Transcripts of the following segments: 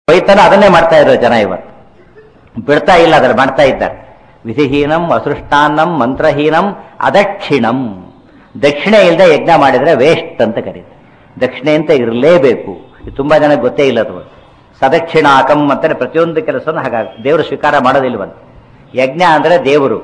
ಬೈತಾನ ಅದನ್ನೇ ಮಾಡ್ತಾ ಇರೋ ಜನ ಇವತ್ತು ಬಿಡ್ತಾ ಇಲ್ಲ ಅದನ್ನು ಮಾಡ್ತಾ ಇದ್ದಾರೆ ವಿಧಿಹೀನಂ ಅಸೃಷ್ಟಾನ್ನಂ ಮಂತ್ರಹೀನಂ ಅದಕ್ಷಿಣಂ ದಕ್ಷಿಣೆ ಇಲ್ಲದೆ ಯಜ್ಞ ಮಾಡಿದ್ರೆ ವೇಸ್ಟ್ ಅಂತ ಕರೀತಾರೆ ದಕ್ಷಿಣೆ ಅಂತ ಇರಲೇಬೇಕು ಇದು ತುಂಬಾ ಜನ ಗೊತ್ತೇ ಇಲ್ಲ ಅದು ಸದಕ್ಷಿಣಾಕಂ ಅಂತಾನೆ ಪ್ರತಿಯೊಂದು ಕೆಲಸವನ್ನು ಹಾಗಾಗಿ ದೇವರು ಸ್ವೀಕಾರ ಮಾಡೋದಿಲ್ವಂತೆ ಯಜ್ಞ ಅಂದ್ರೆ ದೇವರು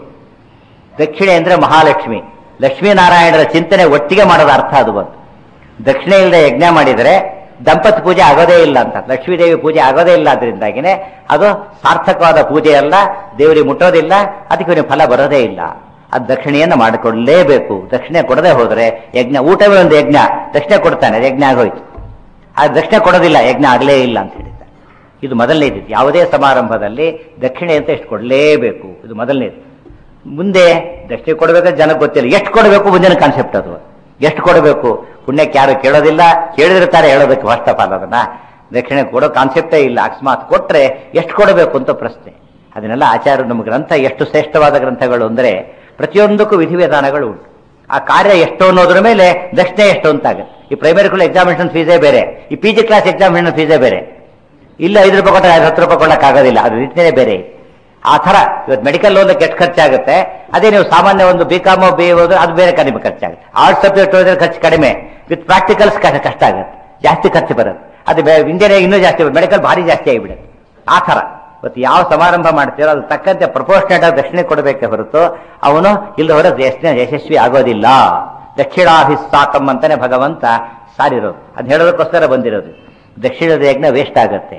ದಕ್ಷಿಣೆ ಅಂದ್ರೆ ಮಹಾಲಕ್ಷ್ಮಿ ಲಕ್ಷ್ಮೀನಾರಾಯಣರ ಚಿಂತನೆ ಒಟ್ಟಿಗೆ ಮಾಡೋದ ಅರ್ಥ ಅದು ಬಂತು ದಕ್ಷಿಣೆ ಇಲ್ಲದೆ ಯಜ್ಞ ಮಾಡಿದರೆ ದಂಪತಿ ಪೂಜೆ ಆಗೋದೇ ಇಲ್ಲ ಅಂತ ಲಕ್ಷ್ಮೀದೇವಿ ಪೂಜೆ ಆಗೋದೇ ಇಲ್ಲ ಅದರಿಂದಾಗಿನೇ ಅದು ಸಾರ್ಥಕವಾದ ಪೂಜೆ ಅಲ್ಲ ದೇವರಿಗೆ ಮುಟ್ಟೋದಿಲ್ಲ ಅದಕ್ಕೆ ಇವನಿಗೆ ಫಲ ಬರೋದೇ ಇಲ್ಲ ಅದು ದಕ್ಷಿಣೆಯನ್ನು ಮಾಡಿಕೊಳ್ಳಲೇಬೇಕು ದಕ್ಷಿಣೆ ಕೊಡದೆ ಹೋದರೆ ಯಜ್ಞ ಊಟವೇ ಒಂದು ಯಜ್ಞ ದಕ್ಷಿಣೆ ಕೊಡ್ತಾನೆ ಅದು ಯಜ್ಞ ಆಗೋಯ್ತು ಆ ದಕ್ಷಿಣೆ ಕೊಡೋದಿಲ್ಲ ಯಜ್ಞ ಆಗಲೇ ಇಲ್ಲ ಅಂತ ಹೇಳಿದ್ದಾರೆ ಇದು ಮೊದಲನೇದು ಯಾವುದೇ ಸಮಾರಂಭದಲ್ಲಿ ದಕ್ಷಿಣೆ ಅಂತ ಎಷ್ಟು ಕೊಡಲೇಬೇಕು ಇದು ಮೊದಲನೇದು ಮುಂದೆ ದಕ್ಷಿಣೆ ಕೊಡಬೇಕಂತ ಜನಕ್ಕೆ ಗೊತ್ತಿಲ್ಲ ಎಷ್ಟು ಕೊಡಬೇಕು ಮುಂದಿನ ಕಾನ್ಸೆಪ್ಟ್ ಅದು ಎಷ್ಟು ಕೊಡಬೇಕು ಪುಣ್ಯಕ್ಕೆ ಯಾರು ಕೇಳೋದಿಲ್ಲ ಕೇಳಿದಿರ್ತಾರೆ ಹೇಳೋದಕ್ಕೆ ಫಸ್ಟ್ ಆಫ್ ಆಲ್ ಅದನ್ನ ದಕ್ಷಿಣೆ ಕೊಡೋ ಕಾನ್ಸೆಪ್ಟೇ ಇಲ್ಲ ಅಕಸ್ಮಾತ್ ಕೊಟ್ರೆ ಎಷ್ಟು ಕೊಡಬೇಕು ಅಂತ ಪ್ರಶ್ನೆ ಅದನ್ನೆಲ್ಲ ಆಚಾರ್ಯ ನಮ್ಮ ಗ್ರಂಥ ಎಷ್ಟು ಶ್ರೇಷ್ಠವಾದ ಗ್ರಂಥಗಳು ಅಂದರೆ ಪ್ರತಿಯೊಂದಕ್ಕೂ ವಿಧಿವಿಧಾನಗಳು ಉಂಟು ಆ ಕಾರ್ಯ ಎಷ್ಟು ಅನ್ನೋದ್ರ ಮೇಲೆ ದಕ್ಷಿಣೆ ಎಷ್ಟು ಅಂತಾಗುತ್ತೆ ಈ ಪ್ರೈಮರಿ ಸ್ಕೂಲ್ ಎಕ್ಸಾಮಿನೇಷನ್ ಫೀಸೇ ಬೇರೆ ಈ ಪಿ ಜಿ ಕ್ಲಾಸ್ ಎಕ್ಸಾಮಿನೇಷನ್ ಫೀಸೇ ಬೇರೆ ಇಲ್ಲ ಐದು ರೂಪಾಯಿ ಕೊಟ್ಟರೆ ಐದು ಹತ್ತು ರೂಪಾಯಿ ಕೊಡೋಕ್ಕಾಗೋದಿಲ್ಲ ಅದು ರೀತಿಯೇ ಬೇರೆ ಆ ಥರ ಇವತ್ತು ಮೆಡಿಕಲ್ ಓದಕ್ಕೆ ಎಷ್ಟು ಖರ್ಚಾಗುತ್ತೆ ಅದೇ ನೀವು ಸಾಮಾನ್ಯ ಒಂದು ಬಿ ಕಾಮೋ ಬಿ ಓದಿದ್ರೆ ಅದು ಬೇರೆ ಕಡಿಮೆ ಖರ್ಚಾಗುತ್ತೆ ಆರ್ಟ್ಸ್ ಸಬ್ಜೆಕ್ಟ್ ಓದಿದ್ರೆ ಖರ್ಚು ಕಡಿಮೆ ವಿತ್ ಪ್ರಾಕ್ಟಿಕಲ್ಸ್ ಕಷ್ಟ ಆಗುತ್ತೆ ಜಾಸ್ತಿ ಖರ್ಚು ಬರುತ್ತೆ ಅದು ಇಂಜಿನಿಯರಿಂಗ್ ಇನ್ನೂ ಜಾಸ್ತಿ ಮೆಡಿಕಲ್ ಭಾರಿ ಜಾಸ್ತಿ ಆಗಿಬಿಡುತ್ತೆ ಆ ಥರ ಇವತ್ತು ಯಾವ ಸಮಾರಂಭ ಮಾಡ್ತೀರೋ ಅದು ತಕ್ಕಂತೆ ಪ್ರಪೋರ್ಷನೇಟ್ ಆಗಿ ದಕ್ಷಿಣೆ ಕೊಡಬೇಕೆ ಹೊರತು ಅವನು ಇಲ್ಲಿ ಹೊರ ಯಶಸ್ವಿ ಆಗೋದಿಲ್ಲ ದಕ್ಷಿಣಾಭಿಸ್ಸಾಕಂ ಅಂತಾನೆ ಭಗವಂತ ಸಾರಿರೋದು ಅದು ಹೇಳೋದಕ್ಕೋಸ್ಕರ ಬಂದಿರೋದು ದಕ್ಷಿಣದ ಯಜ್ಞ ವೇಸ್ಟ್ ಆಗುತ್ತೆ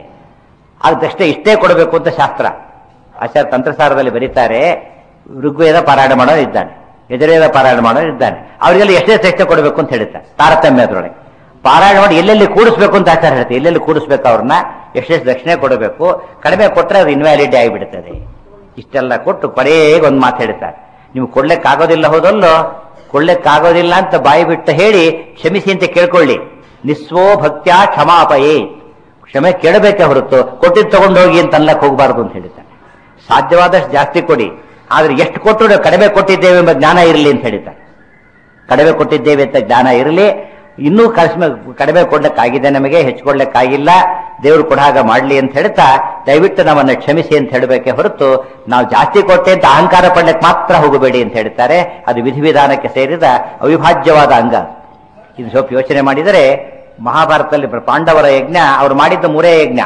ಆಗ ದಕ್ಷಿಣ ಇಷ್ಟೇ ಕೊಡಬೇಕು ಅಂತ ಶಾಸ್ತ್ರ ಆಚಾರ್ಯ ತಂತ್ರಸಾರದಲ್ಲಿ ಬರೀತಾರೆ ಋಗ್ವೇದ ಪಾರಾಯಣ ಮಾಡೋರು ಇದ್ದಾನೆ ಯಜುರ್ವೇದ ಪಾರಾಯಣ ಮಾಡೋರು ಇದ್ದಾನೆ ಅವರಿಗೆಲ್ಲ ಎಷ್ಟೇ ದಕ್ಷಿಣ ಕೊಡಬೇಕು ಅಂತ ಹೇಳ್ತಾರೆ ತಾರತಮ್ಯದ್ರೊಳಗೆ ಪಾರಾಯಣ ಮಾಡಿ ಎಲ್ಲೆಲ್ಲಿ ಕೂಡಿಸ್ಬೇಕು ಅಂತ ಆಚಾರ ಹೇಳ್ತಾರೆ ಎಲ್ಲೆಲ್ಲಿ ಕೂಡಿಸ್ಬೇಕು ಅವ್ರನ್ನ ಎಷ್ಟೆಷ್ಟು ದಕ್ಷಿಣೆ ಕೊಡಬೇಕು ಕಡಿಮೆ ಕೊಟ್ಟರೆ ಅದು ಇನ್ವ್ಯಾಲಿಡಿ ಆಗಿಬಿಡುತ್ತದೆ ಇಷ್ಟೆಲ್ಲ ಕೊಟ್ಟು ಕೊನೆಗೆ ಒಂದು ಮಾತು ಹೇಳ್ತಾರೆ ನೀವು ಕೊಡ್ಲಿಕ್ಕಾಗೋದಿಲ್ಲ ಹೋದಲ್ಲೋ ಕೊಡ್ಲಿಕ್ಕಾಗೋದಿಲ್ಲ ಅಂತ ಬಾಯಿ ಬಿಟ್ಟು ಹೇಳಿ ಕ್ಷಮಿಸಿ ಅಂತ ಕೇಳ್ಕೊಳ್ಳಿ ನಿಸ್ವೋ ಭಕ್ತ್ಯಾ ಕ್ಷಮಾಪಯೇ ಕ್ಷಮೆ ಕೇಳಬೇಕೆ ಹೊರತು ಕೊಟ್ಟಿದ್ದು ತಗೊಂಡೋಗಿ ಅಂತ ಅನ್ಲಕ್ಕೆ ಹೋಗಬಾರ್ದು ಅಂತ ಹೇಳ್ತಾರೆ ಸಾಧ್ಯವಾದಷ್ಟು ಜಾಸ್ತಿ ಕೊಡಿ ಆದ್ರೆ ಎಷ್ಟು ಕೊಟ್ಟು ಕಡಿಮೆ ಕೊಟ್ಟಿದ್ದೇವೆ ಎಂಬ ಜ್ಞಾನ ಇರಲಿ ಅಂತ ಹೇಳ್ತಾರೆ ಕಡಿಮೆ ಕೊಟ್ಟಿದ್ದೇವೆ ಅಂತ ಜ್ಞಾನ ಇರಲಿ ಇನ್ನೂ ಕಡಿಮೆ ಕಡಿಮೆ ಕೊಡ್ಲಿಕ್ಕಾಗಿದೆ ನಮಗೆ ಹೆಚ್ಚಿಕೊಡ್ಲಿಕ್ಕಾಗಿಲ್ಲ ದೇವರು ಕೊಡಾಗ ಮಾಡಲಿ ಅಂತ ಹೇಳ್ತಾ ದಯವಿಟ್ಟು ನಮ್ಮನ್ನು ಕ್ಷಮಿಸಿ ಅಂತ ಹೇಳಬೇಕೆ ಹೊರತು ನಾವು ಜಾಸ್ತಿ ಕೊಟ್ಟೆ ಅಂತ ಅಹಂಕಾರ ಪಡ್ಲಿಕ್ಕೆ ಮಾತ್ರ ಹೋಗಬೇಡಿ ಅಂತ ಹೇಳ್ತಾರೆ ಅದು ವಿಧಿವಿಧಾನಕ್ಕೆ ಸೇರಿದ ಅವಿಭಾಜ್ಯವಾದ ಅಂಗ ಇದು ಸ್ವಲ್ಪ ಯೋಚನೆ ಮಾಡಿದರೆ ಮಹಾಭಾರತದಲ್ಲಿ ಪಾಂಡವರ ಯಜ್ಞ ಅವರು ಮಾಡಿದ್ದ ಮೂರೇ ಯಜ್ಞ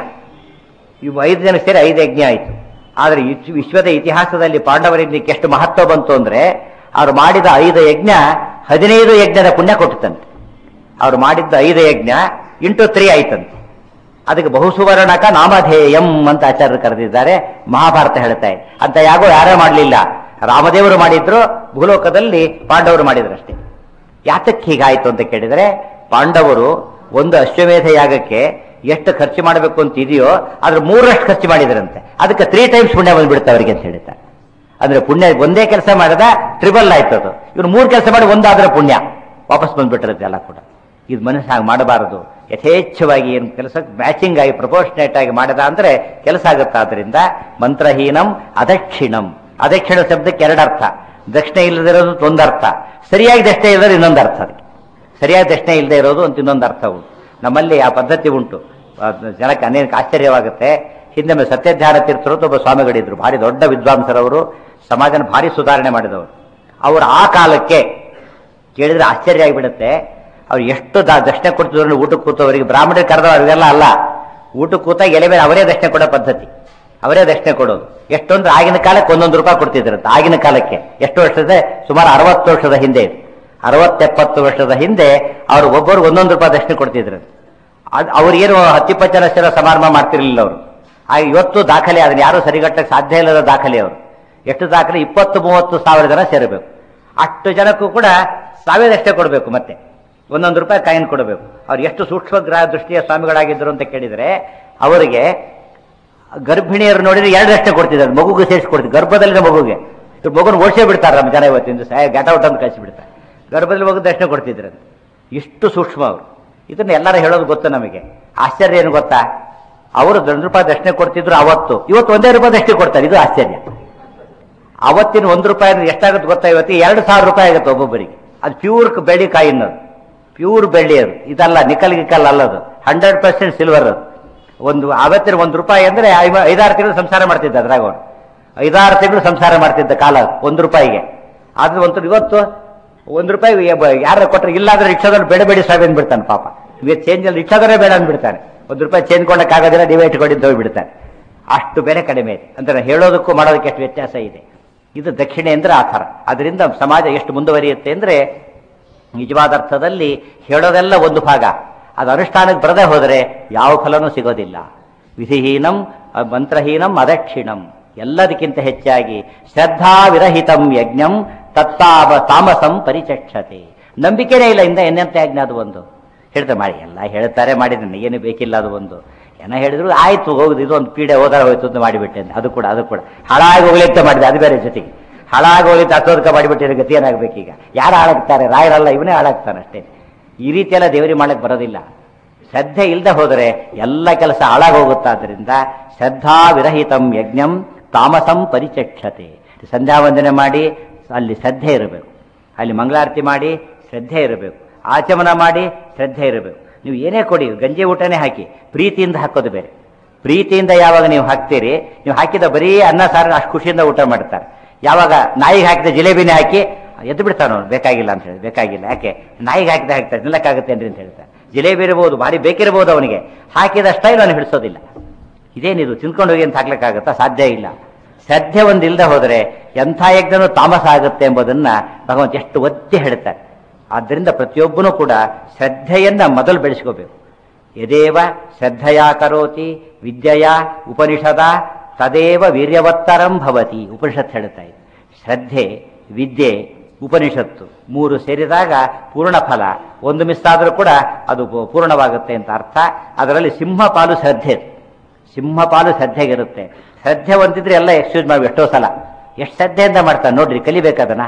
ಇವು ಐದು ಜನ ಸೇರಿ ಐದು ಯಜ್ಞ ಆಯಿತು ಆದರೆ ವಿಶ್ವದ ಇತಿಹಾಸದಲ್ಲಿ ಪಾಂಡವರ ಯಜ್ಞಕ್ಕೆ ಎಷ್ಟು ಮಹತ್ವ ಬಂತು ಅಂದ್ರೆ ಅವ್ರು ಮಾಡಿದ ಐದು ಯಜ್ಞ ಹದಿನೈದು ಯಜ್ಞದ ಪುಣ್ಯ ಕೊಟ್ಟಂತೆ ಅವ್ರು ಮಾಡಿದ್ದ ಐದು ಯಜ್ಞ ಇಂಟು ತ್ರೀ ಆಯ್ತಂತೆ ಅದಕ್ಕೆ ಬಹುಸುವರ್ಣಕ ನಾಮಧೇಯಂ ಅಂತ ಆಚಾರ್ಯರು ಕರೆದಿದ್ದಾರೆ ಮಹಾಭಾರತ ಹೇಳ್ತಾ ಇದೆ ಅಂತ ಯಾಗೋ ಯಾರೇ ಮಾಡಲಿಲ್ಲ ರಾಮದೇವರು ಮಾಡಿದ್ರು ಭೂಲೋಕದಲ್ಲಿ ಪಾಂಡವರು ಮಾಡಿದ್ರಷ್ಟೇ ಯಾತಕ್ಕೆ ಹೀಗಾಯ್ತು ಅಂತ ಕೇಳಿದರೆ ಪಾಂಡವರು ಒಂದು ಅಶ್ವಮೇಧ ಯಾಗಕ್ಕೆ ಎಷ್ಟು ಖರ್ಚು ಮಾಡಬೇಕು ಅಂತ ಇದೆಯೋ ಅದ್ರ ಮೂರಷ್ಟು ಖರ್ಚು ಮಾಡಿದ್ರಂತೆ ಅದಕ್ಕೆ ತ್ರೀ ಟೈಮ್ಸ್ ಪುಣ್ಯ ಬಂದ್ಬಿಡುತ್ತೆ ಅವರಿಗೆ ಅಂತ ಹೇಳ್ತಾರೆ ಅಂದ್ರೆ ಪುಣ್ಯ ಒಂದೇ ಕೆಲಸ ಮಾಡಿದ ಟ್ರಿಬಲ್ ಆಯ್ತು ಅದು ಇವ್ರು ಮೂರು ಕೆಲಸ ಮಾಡಿ ಒಂದಾದ್ರೆ ಪುಣ್ಯ ವಾಪಸ್ ಬಂದ್ಬಿಟ್ಟಿರುತ್ತೆ ಎಲ್ಲ ಕೂಡ ಇದು ಮನಸ್ಸು ಹಾಗೆ ಮಾಡಬಾರದು ಯಥೇಚ್ಛವಾಗಿ ಏನು ಕೆಲಸ ಮ್ಯಾಚಿಂಗ್ ಆಗಿ ಪ್ರಪೋರ್ಷನೇಟ್ ಆಗಿ ಮಾಡಿದ ಅಂದ್ರೆ ಕೆಲಸ ಆಗುತ್ತೆ ಆದ್ರಿಂದ ಮಂತ್ರಹೀನಂ ಅದಕ್ಷಿಣಂ ಅದಕ್ಷಿಣ ಶಬ್ದಕ್ಕೆ ಎರಡರ್ಥ ದಕ್ಷಿಣ ಇಲ್ಲದೆ ಇರೋದು ಒಂದರ್ಥ ಸರಿಯಾಗಿ ದಕ್ಷಿಣ ಇಲ್ಲದ್ರೆ ಇನ್ನೊಂದು ಅರ್ಥ ಅದಕ್ಕೆ ಸರಿಯಾಗಿ ದಕ್ಷಿಣ ಇಲ್ಲದೆ ಇರೋದು ಅಂತ ಇನ್ನೊಂದು ಅರ್ಥ ಉಂಟು ನಮ್ಮಲ್ಲಿ ಆ ಪದ್ಧತಿ ಉಂಟು ಜನಕ್ಕೆ ಅನೇಕ ಆಶ್ಚರ್ಯವಾಗುತ್ತೆ ಹಿಂದೆ ಸತ್ಯಧ್ಯಾನ ತೀರ್ಥರು ಒಬ್ಬ ಸ್ವಾಮಿಗಳಿದ್ರು ಭಾರಿ ದೊಡ್ಡ ವಿದ್ವಾಂಸರವರು ಸಮಾಜನ ಭಾರಿ ಸುಧಾರಣೆ ಮಾಡಿದವರು ಅವರು ಆ ಕಾಲಕ್ಕೆ ಕೇಳಿದ್ರೆ ಆಶ್ಚರ್ಯ ಆಗಿಬಿಡುತ್ತೆ ಅವ್ರು ಎಷ್ಟು ದಕ್ಷಿಣೆ ಕೊಡ್ತಿದ್ರು ಊಟಕ್ಕೆ ಕೂತವರಿಗೆ ಬ್ರಾಹ್ಮಣರಿಗೆ ಕರೆದವರಿಗೆಲ್ಲ ಅಲ್ಲ ಊಟಕ್ಕೆ ಕೂತಾಗ ಎಲೆ ಮೇಲೆ ಅವರೇ ದಕ್ಷಿಣೆ ಕೊಡೋ ಪದ್ಧತಿ ಅವರೇ ದಕ್ಷಿಣೆ ಕೊಡೋದು ಎಷ್ಟೊಂದು ಆಗಿನ ಕಾಲಕ್ಕೆ ಒಂದೊಂದು ರೂಪಾಯಿ ಕೊಡ್ತಿದ್ರಂತೆ ಆಗಿನ ಕಾಲಕ್ಕೆ ಎಷ್ಟು ವರ್ಷದ ಸುಮಾರು ಅರವತ್ತು ವರ್ಷದ ಹಿಂದೆ ಅರವತ್ತೆಪ್ಪತ್ತು ವರ್ಷದ ಹಿಂದೆ ಅವರು ಒಬ್ಬರು ಒಂದೊಂದು ರೂಪಾಯಿ ದಕ್ಷಿಣೆ ಕೊಡ್ತಿದ್ರು ಅವ್ರಿಗೇನು ಹತ್ತಿಪ್ಪತ್ತು ಜನ ಸಮಾರಂಭ ಮಾಡ್ತಿರ್ಲಿಲ್ಲ ಅವರು ಆಗ ಇವತ್ತು ದಾಖಲೆ ಅದನ್ನ ಯಾರು ಸರಿಗಟ್ಟಕ್ಕೆ ಸಾಧ್ಯ ಇಲ್ಲದ ದಾಖಲೆ ಅವರು ಎಷ್ಟು ದಾಖಲೆ ಇಪ್ಪತ್ತು ಮೂವತ್ತು ಸಾವಿರ ಜನ ಸೇರಬೇಕು ಅಷ್ಟು ಜನಕ್ಕೂ ಕೂಡ ಸಾವಿರದಷ್ಟೇ ಕೊಡಬೇಕು ಮತ್ತೆ ಒಂದೊಂದು ರೂಪಾಯಿ ಕಾಯಿನ್ ಕೊಡಬೇಕು ಅವ್ರು ಎಷ್ಟು ಸೂಕ್ಷ್ಮಗ್ರಹ ದೃಷ್ಟಿಯ ಸ್ವಾಮಿಗಳಾಗಿದ್ದರು ಅಂತ ಕೇಳಿದರೆ ಅವರಿಗೆ ಗರ್ಭಿಣಿಯರು ನೋಡಿದ್ರೆ ಎರಡರಷ್ಟೇ ಕೊಡ್ತಿದ್ದಾರೆ ಮಗುಗೆ ಸೇರಿಸಿ ಕೊಡ್ತಿದ್ರು ಗರ್ಭದಲ್ಲಿನ ಮಗುಗೆ ಇವ್ರು ಮಗುನ ಓಡಿಸೇ ಬಿಡ್ತಾರೆ ನಮ್ಮ ಜನ ಇವತ್ತಿನ ದಿವಸ ಗ್ಯಾಟ್ ಔಟ್ ಅಂತ ಕಳಿಸಿ ಬಿಡ್ತಾರೆ ಗರ್ಭದಲ್ಲಿ ಮಗು ದರ್ಶನ ಕೊಡ್ತಿದ್ರು ಇಷ್ಟು ಸೂಕ್ಷ್ಮ ಅವರು ಇದನ್ನ ಎಲ್ಲರೂ ಹೇಳೋದು ಗೊತ್ತು ನಮಗೆ ಆಶ್ಚರ್ಯ ಏನು ಗೊತ್ತಾ ಅವರು ಒಂದು ರೂಪಾಯಿ ದರ್ಶನ ಕೊಡ್ತಿದ್ರು ಅವತ್ತು ಇವತ್ತು ಒಂದೇ ರೂಪಾಯಿ ದರ್ಶನ ಕೊಡ್ತಾರೆ ಇದು ಆಶ್ಚರ್ಯ ಅವತ್ತಿನ ಒಂದು ರೂಪಾಯಿ ಎಷ್ಟಾಗುತ್ತೆ ಗೊತ್ತಾ ಇವತ್ತು ಎರಡು ಸಾವಿರ ರೂಪಾಯಿ ಆಗುತ್ತೆ ಒಬ್ಬೊಬ್ಬರಿಗೆ ಅದು ಪ್ಯೂರ್ ಬೆಳ್ಳಿ ಕಾಯಿನ್ ಅದು ಪ್ಯೂರ್ ಬೆಳ್ಳಿ ಅದು ಇದಲ್ಲ ನಿಕಲ್ ಗಿಕಲ್ ಅಲ್ಲದು ಹಂಡ್ರೆಡ್ ಪರ್ಸೆಂಟ್ ಸಿಲ್ವರ್ ಅದು ಒಂದು ಆವತ್ತಿನ ಒಂದು ರೂಪಾಯಿ ಅಂದ್ರೆ ಐವ- ಐದಾರು ತಿಂಗಳು ಸಂಸಾರ ಮಾಡ್ತಿದ್ದ ಅದ್ರಾಗ ಅವನು ಐದಾರು ತಿಂಗಳು ಸಂಸಾರ ಮಾಡ್ತಿದ್ದ ಕಾಲ ಒಂದು ರೂಪಾಯಿಗೆ ಆದ್ರೆ ಒಂದು ಇವತ್ತು ಒಂದು ರೂಪಾಯಿ ಯಾರ ಕೊಟ್ಟರೆ ಇಲ್ಲ ಅಂದ್ರೆ ರಿಕ್ಷಾದಲ್ಲಿ ಬೇಡ ಬೇಡಿ ಸಾಕು ಅಂದ್ಬಿಡ್ತಾನೆ ಪಾಪ ಇವತ್ತು ಚೇಂಜ್ ಅಲ್ಲಿ ರಿಕ್ಷಾದವರೇ ಬೇಡ ಅಂದ್ಬಿಡ್ತಾನೆ ಒಂದು ರೂಪಾಯಿ ಚೇಂಜ್ ಕೊಡಕ್ಕಾಗೋದಿಲ್ಲ ನೀವೇ ಇಟ್ಕೊಂಡಿದ್ದು ಹೋಗ್ಬಿಡ್ತಾನೆ ಅಷ್ಟು ಬೆಲೆ ಕಡಿಮೆ ಇದೆ ಅಂದ್ರೆ ಹೇಳೋದಕ್ಕೂ ಮಾಡೋದಕ್ಕೆ ಎಷ್ಟು ವ್ಯತ್ಯಾಸ ಇದೆ ಇದು ದಕ್ಷಿಣೆ ಅಂದ್ರೆ ಆ ಥರ ಅದರಿಂದ ಸಮಾಜ ಎಷ್ಟು ಮುಂದುವರಿಯುತ್ತೆ ಅಂದ್ರೆ ನಿಜವಾದ ಅರ್ಥದಲ್ಲಿ ಹೇಳೋದೆಲ್ಲ ಒಂದು ಭಾಗ ಅದು ಅನುಷ್ಠಾನಕ್ಕೆ ಬರದೇ ಹೋದರೆ ಯಾವ ಫಲನೂ ಸಿಗೋದಿಲ್ಲ ವಿಧಿಹೀನಂ ಅ, ಮಂತ್ರಹೀನಂ ಅದಕ್ಷಿಣಂ ಎಲ್ಲದಕ್ಕಿಂತ ಹೆಚ್ಚಾಗಿ ಶ್ರದ್ಧಾ ವಿರಹಿತಂ ಯಜ್ಞಂ ತತ್ತಾವ ತಾಮಸಂ ಪರಿಚಕ್ಷತೆ ನಂಬಿಕೆನೇ ಇಲ್ಲ ಇಂದ ಎನ್ನೆಂತ ಯಜ್ಞ ಅದು ಒಂದು ಹೇಳ್ತಾರೆ ಮಾಡಿ ಎಲ್ಲ ಹೇಳ್ತಾರೆ ಮಾಡಿದ್ರೆ ಏನು ಬೇಕಿಲ್ಲ ಅದು ಒಂದು ಏನೋ ಹೇಳಿದ್ರು ಆಯ್ತು ಹೋಗುದು ಇದು ಒಂದು ಪೀಡೆ ಹೋದಾರ ಹೋಯ್ತು ಅಂತ ಮಾಡಿಬಿಟ್ಟೆ ಅಂತ. ಅದು ಕೂಡ ಅದು ಕೂಡ ಹಾಳಾಗಿ ಹೋಗ್ಲಿಕ್ಕೆ ಮಾಡಿದೆ ಅದು ಬೇರೆ ಜೊತೆಗೆ ಹಾಳಾಗಿ ಹೋಗ್ಲಿಕ್ಕೆ ಅಸೋದಕ ಮಾಡಿಬಿಟ್ಟಿರೋ ಗತಿ ಏನಾಗಬೇಕೀಗ ಯಾರು ಹಾಳಾಗ್ತಾರೆ ರಾಯರಲ್ಲ ಇವನೇ ಹಾಳಾಗ್ತಾನೆ ಅಷ್ಟೇ ಈ ರೀತಿ ಎಲ್ಲ ದೇವರಿಗೆ ಮಾಡಕ್ಕೆ ಬರೋದಿಲ್ಲ ಶ್ರದ್ಧೆ ಇಲ್ಲದೆ ಹೋದರೆ ಎಲ್ಲ ಕೆಲಸ ಹಾಳಾಗೋಗುತ್ತಾದ್ರಿಂದ ಶ್ರದ್ಧಾ ವಿರಹಿತಂ ಯಜ್ಞಂ ತಾಮಸಂ ಪರಿಚಕ್ಷತೆ ಸಂಧ್ಯಾ ವಂದನೆ ಮಾಡಿ ಅಲ್ಲಿ ಶ್ರದ್ಧೆ ಇರಬೇಕು ಅಲ್ಲಿ ಮಂಗಳಾರತಿ ಮಾಡಿ ಶ್ರದ್ಧೆ ಇರಬೇಕು ಆಚಮನ ಮಾಡಿ ಶ್ರದ್ಧೆ ಇರಬೇಕು ನೀವು ಏನೇ ಕೊಡಿ ಗಂಜಿ ಊಟನೇ ಹಾಕಿ ಪ್ರೀತಿಯಿಂದ ಹಾಕೋದು ಬೇರೆ ಪ್ರೀತಿಯಿಂದ ಯಾವಾಗ ನೀವು ಹಾಕ್ತೀರಿ ನೀವು ಹಾಕಿದ ಬರೀ ಅನ್ನ ಸಾರು ಅಷ್ಟು ಖುಷಿಯಿಂದ ಊಟ ಮಾಡ್ತಾರೆ ಯಾವಾಗ ನಾಯಿಗೆ ಹಾಕಿದ ಜಿಲೇಬಿನೇ ಹಾಕಿ ಎದ್ದು ಬಿಡ್ತಾನೆ ಅವನು ಬೇಕಾಗಿಲ್ಲ ಅಂತ ಹೇಳಿ ಬೇಕಾಗಿಲ್ಲ ಯಾಕೆ ನಾಯಿಗೆ ಹಾಕಿದ ಹಾಕ್ತಾರೆ ನಿಲ್ಲಕ್ಕಾಗುತ್ತೇನ್ರಿ ಅಂತ ಹೇಳ್ತಾರೆ ಜಿಲೇಬಿ ಇರಬಹುದು ಭಾರಿ ಬೇಕಿರಬಹುದು ಅವನಿಗೆ ಹಾಕಿದ ಸ್ಟೈಲ್ ಅವನು ಹಿಡಿಸೋದಿಲ್ಲ ಇದೇನಿದು ತಿನ್ಕೊಂಡು ಹೋಗಿ ಅಂತ ಹಾಕ್ಲಿಕ್ಕಾಗತ್ತಾ ಸಾಧ್ಯ ಇಲ್ಲ ಶ್ರದ್ಧೆ ಒಂದು ಇಲ್ಲದೆ ಹೋದರೆ ಎಂಥ ಯಜ್ಞನೂ ತಾಮಸ ಆಗುತ್ತೆ ಎಂಬುದನ್ನ ಭಗವಂತ ಎಷ್ಟು ಒತ್ತಿ ಹೇಳ್ತಾರೆ ಆದ್ದರಿಂದ ಪ್ರತಿಯೊಬ್ಬನೂ ಕೂಡ ಶ್ರದ್ಧೆಯನ್ನ ಮೊದಲು ಬೆಳೆಸ್ಕೋಬೇಕು ಯದೇವ ಶ್ರದ್ಧೆಯ ಕರೋತಿ ವಿದ್ಯೆಯ ಉಪನಿಷದ ತದೇವ ವೀರ್ಯವತ್ತರಂ ಭವತಿ ಉಪನಿಷತ್ ಹೇಳ್ತಾ ಇದೆ ಶ್ರದ್ಧೆ ವಿದ್ಯೆ ಉಪನಿಷತ್ತು ಮೂರು ಸೇರಿದಾಗ ಪೂರ್ಣ ಫಲ ಒಂದು ಮಿಸ್ ಆದರೂ ಕೂಡ ಅದು ಪೂ- ಪೂರ್ಣವಾಗುತ್ತೆ ಅಂತ ಅರ್ಥ ಅದರಲ್ಲಿ ಸಿಂಹ ಪಾಲು ಶ್ರದ್ಧೆ ಸಿಂಹ ಪಾಲು ಶ್ರದ್ಧೆಗಿರುತ್ತೆ ಶ್ರದ್ಧೆ ಒಂದಿದ್ರೆ ಎಲ್ಲ ಎಕ್ಸ್ಕ್ಯೂಸ್ ಮಾಡಿ ಎಷ್ಟೋ ಸಲ ಎಷ್ಟು ಶ್ರದ್ಧೆಯಿಂದ ಮಾಡ್ತಾನೆ ನೋಡ್ರಿ ಕಲಿಬೇಕದನ್ನ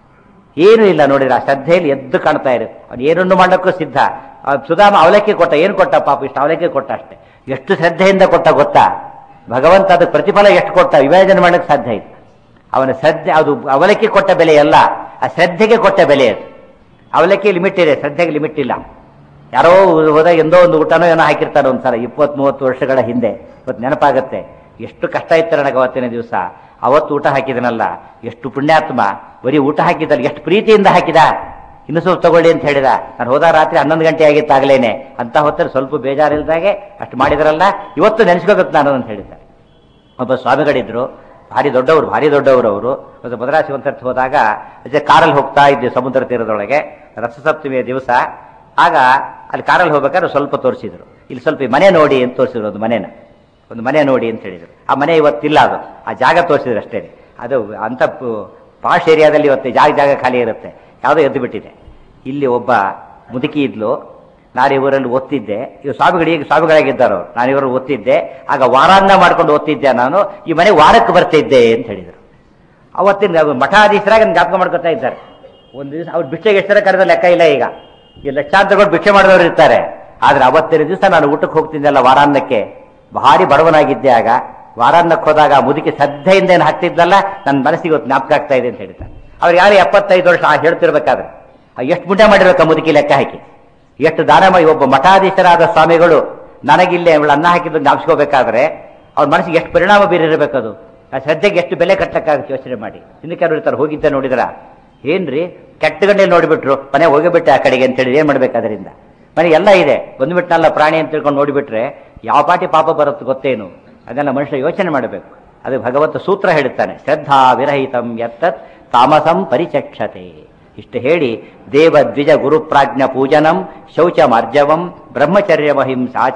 ಏನೂ ಇಲ್ಲ ನೋಡಿದ್ರೆ ಆ ಶ್ರದ್ಧೆಯಲ್ಲಿ ಎದ್ದು ಕಾಣ್ತಾ ಇರು ಅವ್ನು ಏನನ್ನು ಮಾಡಕ್ಕೂ ಸಿದ್ಧ ಆ ಸುಧಾಮ ಅವಲಕ್ಕಿ ಕೊಟ್ಟ ಏನು ಕೊಟ್ಟ ಪಾಪ ಇಷ್ಟು ಅವಲಕ್ಕಿ ಕೊಟ್ಟ ಅಷ್ಟೇ ಎಷ್ಟು ಶ್ರದ್ಧೆಯಿಂದ ಕೊಟ್ಟ ಗೊತ್ತಾ ಭಗವಂತ ಅದಕ್ಕೆ ಪ್ರತಿಫಲ ಎಷ್ಟು ಕೊಟ್ಟ ವಿವೇಚನೆ ಮಾಡಕ್ಕೆ ಸಾಧ್ಯ ಇಲ್ಲ ಅವನ ಶ್ರದ್ಧೆ ಅದು ಅವಲಕ್ಕಿ ಕೊಟ್ಟ ಬೆಲೆ ಅಲ್ಲ ಆ ಶ್ರದ್ಧೆಗೆ ಕೊಟ್ಟ ಬೆಲೆ ಅದು ಅವಲಕ್ಕಿ ಲಿಮಿಟ್ ಇದೆ ಶ್ರದ್ಧೆಗೆ ಲಿಮಿಟ್ ಇಲ್ಲ ಯಾರೋ ಹೋದಾಗ ಎಂದೋ ಒಂದು ಊಟನೋ ಏನೋ ಹಾಕಿರ್ತಾರೆ ಒಂದ್ಸಲ ಇಪ್ಪತ್ತ್ ಮೂವತ್ತು ವರ್ಷಗಳ ಹಿಂದೆ ಇವತ್ತು ನೆನಪಾಗತ್ತೆ ಎಷ್ಟು ಕಷ್ಟ ಇತ್ತು ನನಗೆ ಅವತ್ತಿನ ದಿವಸ ಅವತ್ತು ಊಟ ಹಾಕಿದನಲ್ಲ ಎಷ್ಟು ಪುಣ್ಯಾತ್ಮ ಬರೀ ಊಟ ಹಾಕಿದಲ್ಲಿ ಎಷ್ಟು ಪ್ರೀತಿಯಿಂದ ಹಾಕಿದ ಇನ್ನು ಸ್ವಲ್ಪ ತಗೊಳ್ಳಿ ಅಂತ ಹೇಳಿದ ನಾನು ಹೋದ ರಾತ್ರಿ ಹನ್ನೊಂದು ಗಂಟೆ ಆಗಿತ್ತಾಗಲೇನೆ ಅಂತ ಹೊತ್ತಲ್ಲಿ ಸ್ವಲ್ಪ ಬೇಜಾರಿಲ್ದಾಗೆ ಅಷ್ಟು ಮಾಡಿದ್ರಲ್ಲ ಇವತ್ತು ನೆನೆಸ್ಕೋಬೇಕು ನಾನು ಅಂತ ಹೇಳಿದ್ದಾರೆ ಒಬ್ಬ ಸ್ವಾಮಿಗಳಿದ್ರು ಭಾರಿ ದೊಡ್ಡವರು ಭಾರಿ ದೊಡ್ಡವರು ಅವರು ಒಂದು ಮದ್ರಾಸಿ ಒಂದ್ಸರ್ತಿ ಹೋದಾಗ ಅದೇ ಕಾರಲ್ಲಿ ಹೋಗ್ತಾ ಇದ್ದೆ ಸಮುದ್ರ ತೀರದೊಳಗೆ ರಥಸಪ್ತಮಿಯ ದಿವಸ ಆಗ ಅಲ್ಲಿ ಕಾರಲ್ಲಿ ಹೋಗ್ಬೇಕಾದ್ರೆ ಸ್ವಲ್ಪ ತೋರಿಸಿದ್ರು ಇಲ್ಲಿ ಸ್ವಲ್ಪ ಈ ಮನೆ ನೋಡಿ ಅಂತ ತೋರಿಸಿದ್ರು ಒಂದು ಮನೆನ ಒಂದು ಮನೆ ನೋಡಿ ಅಂತ ಹೇಳಿದ್ರು ಆ ಮನೆ ಇವತ್ತಿಲ್ಲ ಅದು ಆ ಜಾಗ ತೋರಿಸಿದ್ರು ಅಷ್ಟೇ ಅದು ಅಂತ ಪಾಶ್ ಏರಿಯಾದಲ್ಲಿ ಇವತ್ತು ಜಾಗ ಜಾಗ ಖಾಲಿ ಇರುತ್ತೆ ಯಾವುದೋ ಎದ್ದು ಬಿಟ್ಟಿದೆ ಇಲ್ಲಿ ಒಬ್ಬ ಮುದುಕಿ ಇದ್ಲು ನಾನು ಇವರಲ್ಲಿ ಓದ್ತಿದ್ದೆ ಇವರು ಸ್ವಾಮಿಗಳು ಈಗ ಸ್ವಾಮಿಗಳಾಗಿದ್ದಾರೆ ಅವರು ನಾನು ಇವರು ಓದ್ತಿದ್ದೆ ಆಗ ವಾರಾನ್ನ ಮಾಡ್ಕೊಂಡು ಓದ್ತಿದ್ದೆ ನಾನು ಈ ಮನೆ ವಾರಕ್ಕೆ ಬರ್ತಿದ್ದೆ ಅಂತ ಹೇಳಿದರು ಅವತ್ತಿನ ಅವ್ರು ಮಠಾಧೀಶರಾಗಿ ನನ್ನ ಜ್ಞಾಪಕ ಮಾಡ್ಕೊತಾ ಇದ್ದಾರೆ ಒಂದು ದಿವಸ ಅವ್ರು ಭಿಕ್ಷೆಗೆ ಎಷ್ಟರ ಕರೆದ ಲೆಕ್ಕ ಇಲ್ಲ ಈಗ ಈ ಲಕ್ಷಾಂತರ ಕೊಟ್ಟು ಭಿಕ್ಷೆ ಮಾಡಿದವರು ಇರ್ತಾರೆ ಆದ್ರೆ ಅವತ್ತಿನ ದಿವಸ ನಾನು ಊಟಕ್ಕೆ ಹೋಗ್ತಿದ್ದೆಲ್ಲ ವಾರಾನ್ನಕ್ಕೆ ಭಾರಿ ಬಡವನಾಗಿದ್ದೆ ಆಗ ವಾರಾನ್ನಕ್ಕೆ ಹೋದಾಗ ಆ ಮುದುಕಿ ಶ್ರದ್ಧೆಯಿಂದ ಏನು ಹಾಕ್ತಿದ್ದಲ್ಲ ನನ್ನ ಮನಸ್ಸಿಗೆ ಇವತ್ತು ಜ್ಞಾಪಕ ಆಗ್ತಾ ಇದೆ ಅಂತ ಹೇಳ್ತಾರೆ ಅವ್ರು ಯಾರು ಎಪ್ಪತ್ತೈದು ವರ್ಷ ಆ ಹೇಳ್ತಿರ್ಬೇಕಾದ್ರೆ ಆ ಎಷ್ಟು ಪುಣ್ಯ ಮಾಡಿರ್ಬೇಕು ಆ ಮುದುಕಿ ಲೆಕ್ಕ ಹಾಕಿ ಎಷ್ಟು ದಾನ ಮಾಡಿ ಒಬ್ಬ ಮಠಾಧೀಶರಾದ ಸ್ವಾಮಿಗಳು ನನಗಿಲ್ಲೇ ಅವಳು ಅನ್ನ ಹಾಕಿದ್ದು ಜ್ಞಾಪಿಸ್ಕೋಬೇಕಾದ್ರೆ ಅವ್ರ ಮನಸ್ಸಿಗೆ ಎಷ್ಟು ಪರಿಣಾಮ ಬೀರಿರಬೇಕದು ಆ ಶ್ರದ್ಧೆಗೆ ಎಷ್ಟು ಬೆಲೆ ಕಟ್ಟಕ್ಕಾಗುತ್ತೆ ಯೋಚನೆ ಮಾಡಿ ಇನ್ನು ಕೆಲವರು ಇರ್ತಾರೆ ಹೋಗಿದ್ದೆ ನೋಡಿದ್ರ ಏನ್ರಿ ಕೆಟ್ಟ ಗಂಟೆಯಲ್ಲಿ ನೋಡಿಬಿಟ್ರು ಮನೆ ಹೋಗಿಬಿಟ್ಟೆ ಆ ಕಡೆಗೆ ಅಂತ ಹೇಳಿ ಏನ್ ಮಾಡ್ಬೇಕು ಅದರಿಂದ ಮನೆ ಎಲ್ಲ ಇದೆ ಬಂದ್ಬಿಟ್ನಲ್ಲ ಪ್ರಾಣಿ ಅಂತ ತಿಳ್ಕೊಂಡು ನೋಡಿಬಿಟ್ರೆ ಯಾವ ಪಾಟಿ ಪಾಪ ಬರುತ್ತೆ ಗೊತ್ತೇನು ಅದೆಲ್ಲ ಮನುಷ್ಯ ಯೋಚನೆ ಮಾಡಬೇಕು ಅದು ಭಗವಂತ ಸೂತ್ರ ಹೇಳುತ್ತಾನೆ ಶ್ರದ್ಧಾ ವಿರಹಿತಂ ಯತ್ತತ್ ತಾಮಸಂ ಪರಿಚಕ್ಷತೆ ಇಷ್ಟು ಹೇಳಿ ದೇವ ದ್ವಿಜ ಗುರುಪ್ರಾಜ್ಞ ಪೂಜನಂ ಶೌಚ ಮಾರ್ಜವಂ ಬ್ರಹ್ಮಚರ್ಯ ಮಹಿಂಸಾಚ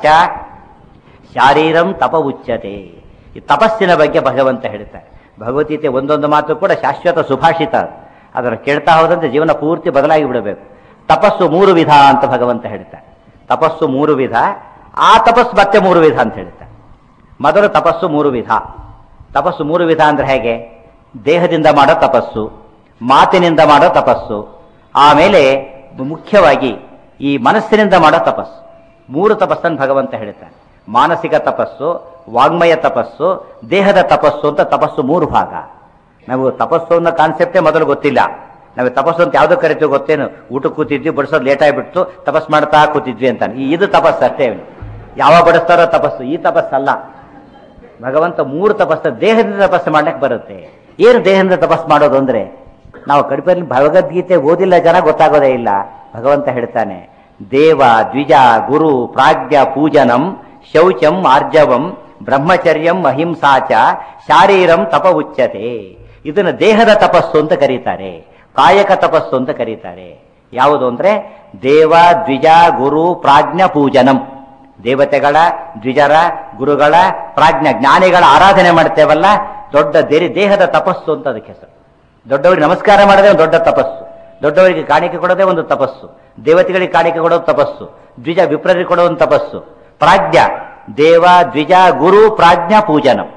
ಶಾರೀರಂ ತಪ ಉಚ್ಯತೆ ಈ ತಪಸ್ಸಿನ ಬಗ್ಗೆ ಭಗವಂತ ಹೇಳ್ತಾರೆ ಭಗವದ್ಗೀತೆ ಒಂದೊಂದು ಮಾತು ಕೂಡ ಶಾಶ್ವತ ಸುಭಾಷಿತ ಅದು. ಅದನ್ನು ಕೇಳ್ತಾ ಹೋದಂತೆ ಜೀವನ ಪೂರ್ತಿ ಬದಲಾಗಿ ಬಿಡಬೇಕು ತಪಸ್ಸು ಮೂರು ವಿಧ ಅಂತ ಭಗವಂತ ಹೇಳ್ತಾರೆ ತಪಸ್ಸು ಮೂರು ವಿಧ ಆ ತಪಸ್ಸು ಮತ್ತೆ ಮೂರು ವಿಧ ಅಂತ ಹೇಳ್ತಾರೆ ಮೊದಲು ತಪಸ್ಸು ಮೂರು ವಿಧ ತಪಸ್ಸು ಮೂರು ವಿಧ ಅಂದ್ರೆ ಹೇಗೆ ದೇಹದಿಂದ ಮಾಡೋ ತಪಸ್ಸು ಮಾತಿನಿಂದ ಮಾಡೋ ತಪಸ್ಸು ಆಮೇಲೆ ಮುಖ್ಯವಾಗಿ ಈ ಮನಸ್ಸಿನಿಂದ ಮಾಡೋ ತಪಸ್ಸು ಮೂರು ತಪಸ್ಸನ್ನು ಭಗವಂತ ಹೇಳ್ತಾನೆ ಮಾನಸಿಕ ತಪಸ್ಸು ವಾಗ್ಮಯ ತಪಸ್ಸು ದೇಹದ ತಪಸ್ಸು ಅಂತ ತಪಸ್ಸು ಮೂರು ಭಾಗ ನಾವು ತಪಸ್ಸು ಅನ್ನೋ ಕಾನ್ಸೆಪ್ಟೇ ಮೊದಲು ಗೊತ್ತಿಲ್ಲ ನಾವು ತಪಸ್ಸು ಅಂತ ಯಾವ್ದು ಕರಿತೀವಿ ಗೊತ್ತೇನು ಊಟ ಕೂತಿದ್ವಿ ಬಡಿಸೋದು ಲೇಟ್ ಆಗಿಬಿಟ್ಟು ತಪಸ್ ಮಾಡ್ತಾ ಕೂತಿದ್ವಿ ಅಂತ ಈ- ಇದು ತಪಸ್ಸು ಅಷ್ಟೇ ಯಾವ ಬಡಿಸ್ತಾರೋ ತಪಸ್ಸು ಈ ತಪಸ್ಸಲ್ಲ ಭಗವಂತ ಮೂರು ತಪಸ್ಸು ದೇಹದಿಂದ ತಪಸ್ಸು ಮಾಡ್ಲಿಕ್ಕೆ ಬರುತ್ತೆ ಏನು ದೇಹದಿಂದ ತಪಸ್ಸು ಮಾಡೋದು ಅಂದ್ರೆ ನಾವು ಕಡಿಪಲ್ಲಿ ಭಗವದ್ಗೀತೆ ಓದಿಲ್ಲ ಜನ ಗೊತ್ತಾಗೋದೇ ಇಲ್ಲ ಭಗವಂತ ಹೇಳ್ತಾನೆ ದೇವ ದ್ವಿಜ ಗುರು ಪ್ರಾಜ್ಞ ಪೂಜನಂ ಶೌಚಂ ಆರ್ಜವಂ ಬ್ರಹ್ಮಚರ್ಯಂ ಅಹಿಂಸಾಚ ಶಾರೀರಂ ತಪ ಉಚ್ಯತೆ ಇದನ್ನು ದೇಹದ ತಪಸ್ಸು ಅಂತ ಕರೀತಾರೆ ಕಾಯಕ ತಪಸ್ಸು ಅಂತ ಕರೀತಾರೆ ಯಾವುದು ಅಂದ್ರೆ ದೇವ ದ್ವಿಜ ಗುರು ಪ್ರಾಜ್ಞ ಪೂಜನಂ ದೇವತೆಗಳ ದ್ವಿಜರ ಗುರುಗಳ ಪ್ರಾಜ್ಞ ಜ್ಞಾನಿಗಳ ಆರಾಧನೆ ಮಾಡ್ತೇವಲ್ಲ ದೊಡ್ಡ ದೇರಿ ದೇಹದ ತಪಸ್ಸು ಅಂತ ಅದಕ್ಕೆ ಹೆಸರು ದೊಡ್ಡವರಿಗೆ ನಮಸ್ಕಾರ ಮಾಡೋದೇ ಒಂದು ದೊಡ್ಡ ತಪಸ್ಸು ದೊಡ್ಡವರಿಗೆ ಕಾಣಿಕೆ ಕೊಡೋದೇ ಒಂದು ತಪಸ್ಸು ದೇವತೆಗಳಿಗೆ ಕಾಣಿಕೆ ಕೊಡೋದು ತಪಸ್ಸು ದ್ವಿಜ ವಿಪ್ರರಿಗೆ ಕೊಡೋ ಒಂದು ತಪಸ್ಸು ಪ್ರಾಜ್ಞ ದೇವ ದ್ವಿಜ ಗುರು ಪ್ರಾಜ್ಞ ಪೂಜನಂ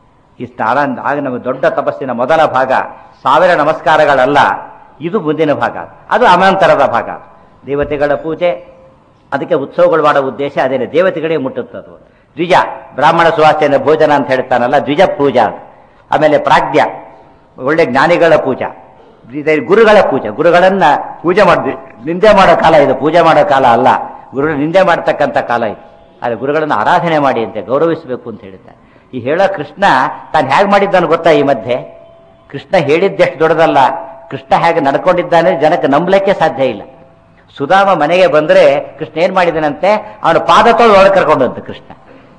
ಈ ಸ್ನಾನ ಆಗ ನಮಗೆ ದೊಡ್ಡ ತಪಸ್ಸಿನ ಮೊದಲ ಭಾಗ ಸಾವಿರ ನಮಸ್ಕಾರಗಳಲ್ಲ ಇದು ಮುಂದಿನ ಭಾಗ ಅದು ಅನಂತರದ ಭಾಗ ದೇವತೆಗಳ ಪೂಜೆ ಅದಕ್ಕೆ ಉತ್ಸವಗಳು ಮಾಡೋ ಉದ್ದೇಶ ಅದೇನೆ ದೇವತೆಗಳಿಗೆ ಮುಟ್ಟುತ್ತದು ದ್ವಿಜ ಬ್ರಾಹ್ಮಣ ಸುವಾಸನೆ ಭೋಜನ ಅಂತ ಹೇಳ್ತಾನಲ್ಲ ದ್ವಿಜ ಪೂಜಾ ಆಮೇಲೆ ಪ್ರಾಜ್ಞ ಒಳ್ಳೆ ಜ್ಞಾನಿಗಳ ಪೂಜಾ ಇದು ಗುರುಗಳ ಪೂಜೆ ಗುರುಗಳನ್ನ ಪೂಜೆ ಮಾಡಿ ನಿಂದೆ ಮಾಡೋ ಕಾಲ ಇದು ಪೂಜೆ ಮಾಡೋ ಕಾಲ ಅಲ್ಲ ಗುರುಗಳ ನಿಂದೆ ಮಾಡ್ತಕ್ಕಂಥ ಕಾಲ ಇದು ಆದರೆ ಗುರುಗಳನ್ನು ಆರಾಧನೆ ಮಾಡಿ ಅಂತೆ ಗೌರವಿಸಬೇಕು ಅಂತ ಹೇಳ್ತಾರೆ ಈ ಹೇಳೋ ಕೃಷ್ಣ ತಾನು ಹೇಗೆ ಮಾಡಿದ್ದಾನು ಗೊತ್ತಾ ಈ ಮಧ್ಯೆ ಕೃಷ್ಣ ಹೇಳಿದ್ದೆಷ್ಟು ದೊಡ್ಡದಲ್ಲ ಕೃಷ್ಣ ಹೇಗೆ ನಡ್ಕೊಂಡಿದ್ದಾನೆ ಜನಕ್ಕೆ ನಂಬಲಿಕ್ಕೆ ಸಾಧ್ಯ ಇಲ್ಲ ಸುಧಾಮ ಮನೆಗೆ ಬಂದ್ರೆ ಕೃಷ್ಣ ಏನ್ ಮಾಡಿದನಂತೆ ಅವನು ಪಾದ ತೊಳೆದು ಒಳಗೆ ಕರ್ಕೊಂಡಂತೆ ಕೃಷ್ಣ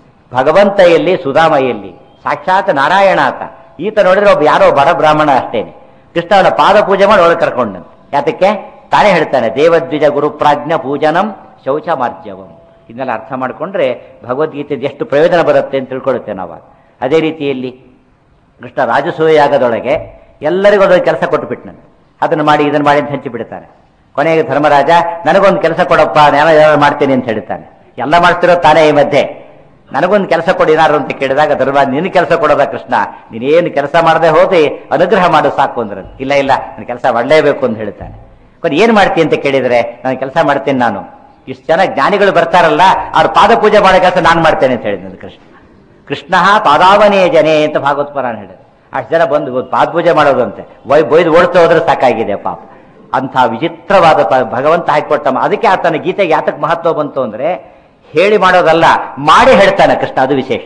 ಭಗವಂತ ಎಲ್ಲಿ ಸುಧಾಮ ಎಲ್ಲಿ ಸಾಕ್ಷಾತ್ ನಾರಾಯಣ ಆತ ಈತ ನೋಡಿದ್ರೆ ಒಬ್ಬ ಯಾರೋ ಬಡ ಬ್ರಾಹ್ಮಣ ಅಷ್ಟೇನೆ ಕೃಷ್ಣ ಅವನ ಪಾದ ಪೂಜೆ ಮಾಡಿ ಒಳಗೆ ಕರ್ಕೊಂಡಂತೆ ಯಾತಕ್ಕೆ ತಾನೇ ಹೇಳ್ತಾನೆ ದೇವದ್ವಿಜ ಗುರುಪ್ರಾಜ್ಞ ಪೂಜನಂ ಶೌಚ ಮಾರ್ಜವಂ ಇದನ್ನೆಲ್ಲ ಅರ್ಥ ಮಾಡಿಕೊಂಡ್ರೆ ಭಗವದ್ಗೀತೆದು ಎಷ್ಟು ಪ್ರಯೋಜನ ಬರುತ್ತೆ ಅಂತ ತಿಳ್ಕೊಳ್ಳುತ್ತೆ ನಾವು ಅದೇ ರೀತಿಯಲ್ಲಿ ಕೃಷ್ಣ ರಾಜಸೂಯ ಯಾಗದೊಳಗೆ ಎಲ್ಲರಿಗೂ ಅದೊಂದು ಕೆಲಸ ಕೊಟ್ಟುಬಿಟ್ನಂತೆ ಅದನ್ನು ಮಾಡಿ ಇದನ್ನು ಮಾಡಿ ಅಂತ ಹಂಚಿ ಬಿಡ್ತಾನೆ ಕೊನೆಗೆ ಧರ್ಮರಾಜ ನನಗೊಂದು ಕೆಲಸ ಕೊಡಪ್ಪ ನಾನು ಏನಾದ್ರು ಮಾಡ್ತೀನಿ ಅಂತ ಹೇಳ್ತಾನೆ ಎಲ್ಲ ಮಾಡ್ತಿರೋ ತಾನೇ ಈ ಮಧ್ಯೆ ನನಗೊಂದು ಕೆಲಸ ಕೊಡಿ ಏನಾರು ಅಂತ ಕೇಳಿದಾಗ ಧರ್ಮರಾಜ ನಿನ್ನ ಕೆಲಸ ಕೊಡೋದ ಕೃಷ್ಣ ನೀನೇನು ಕೆಲಸ ಮಾಡದೆ ಹೋದಿ ಅನುಗ್ರಹ ಮಾಡು ಸಾಕು ಅಂದ್ರೆ ಇಲ್ಲ ಇಲ್ಲ ನಾನು ಕೆಲಸ ಮಾಡಲೇಬೇಕು ಅಂತ ಹೇಳ್ತಾನೆ ಕೊನೆ ಏನ್ ಮಾಡ್ತೀನಿ ಅಂತ ಕೇಳಿದ್ರೆ ನಾನು ಕೆಲಸ ಮಾಡ್ತೀನಿ ನಾನು ಇಷ್ಟು ಜನ ಜ್ಞಾನಿಗಳು ಬರ್ತಾರಲ್ಲ ಅವ್ರ ಪಾದ ಪೂಜೆ ಮಾಡೋ ಕೆಲಸ ನಾನು ಮಾಡ್ತೇನೆ ಅಂತ ಹೇಳಿದ್ನು ಕೃಷ್ಣ ಕೃಷ್ಣ ಪಾದಾವನೇ ಜನೆ ಅಂತ ಭಾಗವತ್ ಪುರಾಣ ಹೇಳಿದ್ರು ಅಷ್ಟು ಜನ ಬಂದು ಪಾದ ಪೂಜೆ ಮಾಡೋದಂತೆ ವೈ ಬೊಯ್ದು ಓಡ್ತಾ ಹೋದ್ರೆ ಸಾಕಾಗಿದೆ ಪಾಪ ಅಂಥ ವಿಚಿತ್ರವಾದ ಪ- ಭಗವಂತ ಹಾಕಿಕೊಟ್ಟ ಮ- ಅದಕ್ಕೆ ಆತನ ಗೀತೆಗೆ ಯಾತಕ್ಕೆ ಮಹತ್ವ ಬಂತು ಅಂದ್ರೆ ಹೇಳಿ ಮಾಡೋದಲ್ಲ ಮಾಡಿ ಹೇಳ್ತಾನೆ ಕೃಷ್ಣ ಅದು ವಿಶೇಷ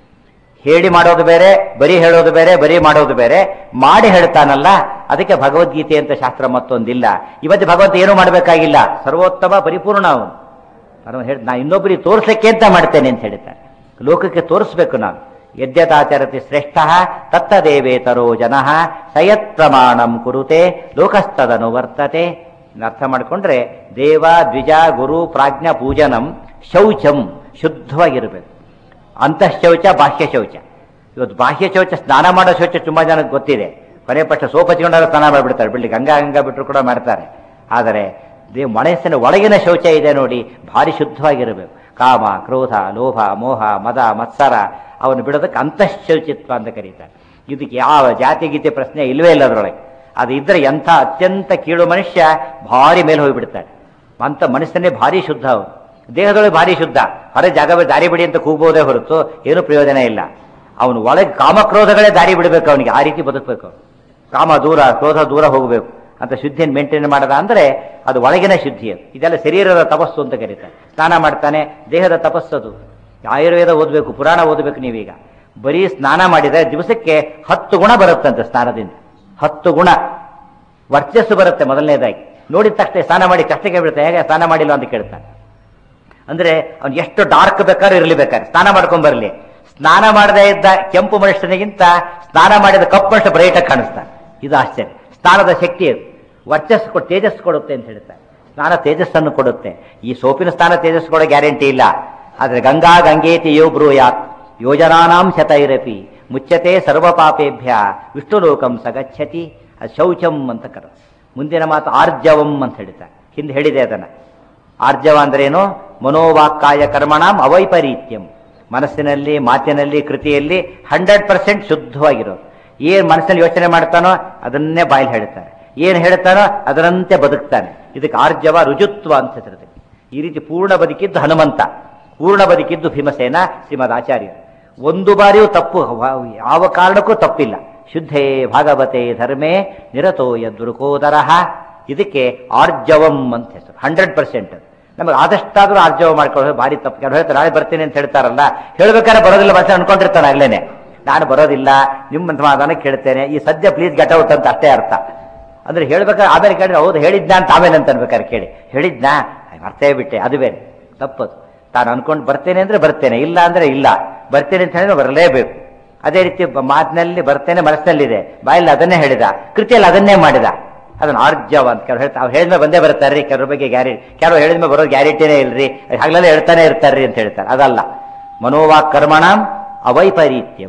ಹೇಳಿ ಮಾಡೋದು ಬೇರೆ ಬರೀ ಹೇಳೋದು ಬೇರೆ ಬರೀ ಮಾಡೋದು ಬೇರೆ ಮಾಡಿ ಹೇಳ್ತಾನಲ್ಲ ಅದಕ್ಕೆ ಭಗವದ್ಗೀತೆ ಅಂತ ಶಾಸ್ತ್ರ ಮತ್ತೊಂದಿಲ್ಲ ಇವತ್ತು ಭಗವಂತ ಏನೂ ಮಾಡಬೇಕಾಗಿಲ್ಲ ಸರ್ವೋತ್ತಮ ಪರಿಪೂರ್ಣ ಅವನು ಅವನು ಹೇಳಿ ನಾ ಇನ್ನೊಬ್ಬರಿಗೆ ತೋರಿಸಕ್ಕೆ ಅಂತ ಮಾಡ್ತೇನೆ ಅಂತ ಹೇಳ್ತಾನೆ ಲೋಕಕ್ಕೆ ತೋರಿಸ್ಬೇಕು ನಾನು ಯದ್ಯತಾಚರತಿ ಶ್ರೇಷ್ಠ ತತ್ತದೇವೇತರೋ ಜನಃ ಸಯತ್ ಪ್ರಮಾಣಂ ಕುರುತೆ ಲೋಕಸ್ತದನು ವರ್ತತೆ ಇನ್ನು ಅರ್ಥ ಮಾಡಿಕೊಂಡ್ರೆ ದೇವ ದ್ವಿಜ ಗುರು ಪ್ರಾಜ್ಞ ಪೂಜನಂ ಶೌಚಂ ಶುದ್ಧವಾಗಿರಬೇಕು ಅಂತಃಶೌಚ ಬಾಹ್ಯ ಶೌಚ ಇವತ್ತು ಬಾಹ್ಯ ಶೌಚ ಸ್ನಾನ ಮಾಡೋ ಶೌಚ ತುಂಬಾ ಜನಕ್ಕೆ ಗೊತ್ತಿದೆ ಕೊನೆ ಪಕ್ಷ ಸೋಪ್ ಹಚ್ಕೊಂಡಾಗ ಸ್ನಾನ ಮಾಡಿಬಿಡ್ತಾರೆ ಬಿಡ್ಲಿ ಗಂಗಾ ಗಂಗಾ ಬಿಟ್ಟರು ಕೂಡ ಮಾಡ್ತಾರೆ ಆದರೆ ದೇ ಮನಸ್ಸಿನ ಒಳಗಿನ ಶೌಚ ಇದೆ ನೋಡಿ ಭಾರಿ ಶುದ್ಧವಾಗಿರಬೇಕು ಕಾಮ ಕ್ರೋಧ ಲೋಭ ಮೋಹ ಮದ ಮತ್ಸರ ಅವನು ಬಿಡೋದಕ್ಕೆ ಅಂತಃಶೌಚಿತ್ವ ಅಂತ ಕರೀತಾರೆ ಇದಕ್ಕೆ ಯಾವ ಜಾತಿ ಗೀತೆ ಪ್ರಶ್ನೆ ಇಲ್ವೇ ಇಲ್ಲ ಅದರೊಳಗೆ ಅದು ಇದ್ರೆ ಎಂಥ ಅತ್ಯಂತ ಕೀಳು ಮನುಷ್ಯ ಭಾರಿ ಮೇಲೆ ಹೋಗಿಬಿಡ್ತಾನೆ ಅಂತ ಮನಸ್ಸನ್ನೇ ಭಾರಿ ಶುದ್ಧ ಅವನು ದೇಹದೊಳಗೆ ಭಾರಿ ಶುದ್ಧ ಹೊರ ಜಾಗ ದಾರಿ ಬಿಡಿ ಅಂತ ಕೂಗ್ಬೋದೇ ಹೊರತು ಏನು ಪ್ರಯೋಜನ ಇಲ್ಲ ಅವನು ಒಳಗೆ ಕಾಮಕ್ರೋಧಗಳೇ ದಾರಿ ಬಿಡಬೇಕು ಅವನಿಗೆ ಆ ರೀತಿ ಬದುಕಬೇಕು ಅವನು ಕಾಮ ದೂರ ಕ್ರೋಧ ದೂರ ಹೋಗಬೇಕು ಅಂತ ಶುದ್ಧಿಯನ್ನು ಮೇಂಟೈನ್ ಮಾಡದ ಅಂದ್ರೆ ಅದು ಒಳಗಿನ ಶುದ್ಧಿ ಅದು ಇದೆಲ್ಲ ಶರೀರದ ತಪಸ್ಸು ಅಂತ ಕರೀತಾರೆ ಸ್ನಾನ ಮಾಡ್ತಾನೆ ದೇಹದ ತಪಸ್ಸದು ಆಯುರ್ವೇದ ಓದಬೇಕು ಪುರಾಣ ಓದಬೇಕು ನೀವೀಗ ಬರೀ ಸ್ನಾನ ಮಾಡಿದರೆ ದಿವಸಕ್ಕೆ ಹತ್ತು ಗುಣ ಬರುತ್ತಂತೆ ಸ್ನಾನದಿಂದ ಹತ್ತು ಗುಣ ವರ್ಚಸ್ಸು ಬರುತ್ತೆ ಮೊದಲನೇದಾಗಿ ನೋಡಿದ ತಕ್ಷಣ ಸ್ನಾನ ಮಾಡಿ ಕಷ್ಟಕ್ಕೆ ಬೀಳುತ್ತೆ ಹೇಗೆ ಸ್ನಾನ ಮಾಡಿಲ್ಲ ಅಂತ ಕೇಳ್ತಾನೆ ಅಂದ್ರೆ ಅವ್ನು ಎಷ್ಟು ಡಾರ್ಕ್ ಬೇಕಾದ್ರೂ ಇರಲಿ ಬೇಕಾದ್ರೆ ಸ್ನಾನ ಮಾಡ್ಕೊಂಡ್ ಬರಲಿ ಸ್ನಾನ ಮಾಡದೇ ಇದ್ದ ಕೆಂಪು ಮನುಷ್ಯನಿಗಿಂತ ಸ್ನಾನ ಮಾಡಿದ ಕಪ್ಪು ಮನುಷ್ಯ ಬ್ರೈಟಾಗಿ ಕಾಣಿಸ್ತಾನೆ ಇದು ಆಶ್ಚರ್ಯ ಸ್ನಾನದ ಶಕ್ತಿ ಅದು ವರ್ಚಸ್ಸು ಕೊಡು ತೇಜಸ್ಸು ಕೊಡುತ್ತೆ ಅಂತ ಹೇಳ್ತಾರೆ ಸ್ನಾನ ತೇಜಸ್ಸನ್ನು ಕೊಡುತ್ತೆ ಈ ಸೋಪಿನ ಸ್ನಾನ ತೇಜಸ್ಸು ಕೊಡೋ ಗ್ಯಾರಂಟಿ ಇಲ್ಲ ಆದ್ರೆ ಗಂಗಾ ಗಂಗೇತಿ ಯೋ ಬ್ರೂಯಾತ್ ಯೋಜನಾನಾಂ ಶತೈರಪಿ ಮುಚ್ಚತೆ ಸರ್ವ ಪಾಪೇಭ್ಯ ವಿಷ್ಣು ಲೋಕಂ ಸಗಚ್ಚತಿ ಅದು ಶೌಚಂ ಅಂತ ಕರ ಮುಂದಿನ ಮಾತು ಆರ್ಜವಂ ಅಂತ ಹೇಳ್ತಾರೆ ಹಿಂದೆ ಹೇಳಿದೆ ಅದನ್ನ ಆರ್ಜವ ಅಂದ್ರೇನು ಮನೋವಾಕ್ಕಾಯ ಕರ್ಮಣಾಂ ಅವೈಪರೀತ್ಯಂ ಮನಸ್ಸಿನಲ್ಲಿ ಮಾತಿನಲ್ಲಿ ಕೃತಿಯಲ್ಲಿ ಹಂಡ್ರೆಡ್ ಪರ್ಸೆಂಟ್ ಶುದ್ಧವಾಗಿರೋದು ಏನ್ ಮನಸ್ಸಲ್ಲಿ ಯೋಚನೆ ಮಾಡ್ತಾನೋ ಅದನ್ನೇ ಬಾಯಲ್ಲಿ ಹೇಳ್ತಾನೆ ಏನ್ ಹೇಳ್ತಾನೋ ಅದರಂತೆ ಬದುಕ್ತಾನೆ ಇದಕ್ಕೆ ಆರ್ಜವ ರುಜುತ್ವ ಅಂತ ಹೆಸರಿದೆ ಈ ರೀತಿ ಪೂರ್ಣ ಬದುಕಿದ್ದು ಹನುಮಂತ ಪೂರ್ಣ ಬದುಕಿದ್ದು ಭೀಮಸೇನ ಶ್ರೀಮದ್ ಆಚಾರ್ಯ ಒಂದು ಬಾರಿಯೂ ತಪ್ಪು ವ- ಯಾವ ಕಾರಣಕ್ಕೂ ತಪ್ಪಿಲ್ಲ ಶುದ್ಧೇ ಭಾಗವತೆ ಧರ್ಮೇ ನಿರತೋ ಯದುರುಕೋದರ ಇದಕ್ಕೆ ಆರ್ಜವಂ ಅಂತ ಹೆಸರು ಹಂಡ್ರೆಡ್ ಪರ್ಸೆಂಟ್ ನಮಗೆ ಆದಷ್ಟಾದ್ರೂ ಆರ್ಜವ ಮಾಡ್ಕೊಳ್ಳೋದು ಭಾರಿ ತಪ್ಪು ಕೆಲವು ಹೇಳ್ತಾರೆ ನಾಳೆ ಬರ್ತೀನಿ ಅಂತ ಹೇಳ್ತಾರಲ್ಲ ಹೇಳ್ಬೇಕಾದ್ರೆ ಬರೋದಿಲ್ಲ ಮನಸ್ಸು ಅನ್ಕೊಂಡಿರ್ತಾನೆ ಆಗ್ಲೇನೆ ನಾನು ಬರೋದಿಲ್ಲ ನಿಮ್ಮ ಸಮಾಧಾನ ಕೇಳ್ತೇನೆ ಈ ಸದ್ಯ ಪ್ಲೀಸ್ ಗೆಟ್ ಔಟ್ ಅಂತ ಅಷ್ಟೇ ಅರ್ಥ ಅಂದ್ರೆ ಹೇಳ್ಬೇಕಾದ್ರೆ ಆಮೇಲೆ ಕೇಳಿದ್ರೆ ಹೌದು ಹೇಳಿದ್ನಾ ಅಂತ ಆಮೇಲೆ ಅಂತ ಅನ್ಬೇಕಾದ್ರೆ ಕೇಳಿ ಹೇಳಿದ್ನಾ ಅರ್ಥೇ ಬಿಟ್ಟೆ ಅದು ಬೇರೆ ತಪ್ಪದು ತಾನು ಅನ್ಕೊಂಡು ಬರ್ತೇನೆ ಅಂದ್ರೆ ಬರ್ತೇನೆ ಇಲ್ಲ ಅಂದ್ರೆ ಇಲ್ಲ ಬರ್ತೇನೆ ಅಂತ ಹೇಳಿದ್ರೆ ಬರಲೇಬೇಕು ಅದೇ ರೀತಿ ಬ- ಮಾತಿನಲ್ಲಿ ಬರ್ತೇನೆ ಮನಸ್ಸಿನಲ್ಲಿದೆ ಬಾಯಲ್ಲಿ ಅದನ್ನೇ ಹೇಳಿದ ಕೃತಿಯಲ್ಲಿ ಅದನ್ನೇ ಮಾಡಿದ ಅದನ್ನ ಆರ್ಜವ ಅಂತ ಕೆಲವು ಹೇಳ್ತಾ ಅವ್ರು ಹೇಳಿದ್ಮೇಲೆ ಬಂದೇ ಬರ್ತಾರ್ರಿ ಕೆಲವ್ರ ಬಗ್ಗೆ ಗ್ಯಾರಂಟಿ ಕೆಲವು ಹೇಳಿದ್ಮೇಲೆ ಬರೋದು ಗ್ಯಾರಂಟಿನೇ ಇಲ್ರಿ ಹಗಲೆಲ್ಲ ಹೇಳ್ತಾನೆ ಇರ್ತಾರ್ರಿ ಅಂತ ಹೇಳ್ತಾರೆ ಅದಲ್ಲ ಮನೋವಾಕ್ ಕರ್ಮಣಂ ಅವೈಪರೀತ್ಯಂ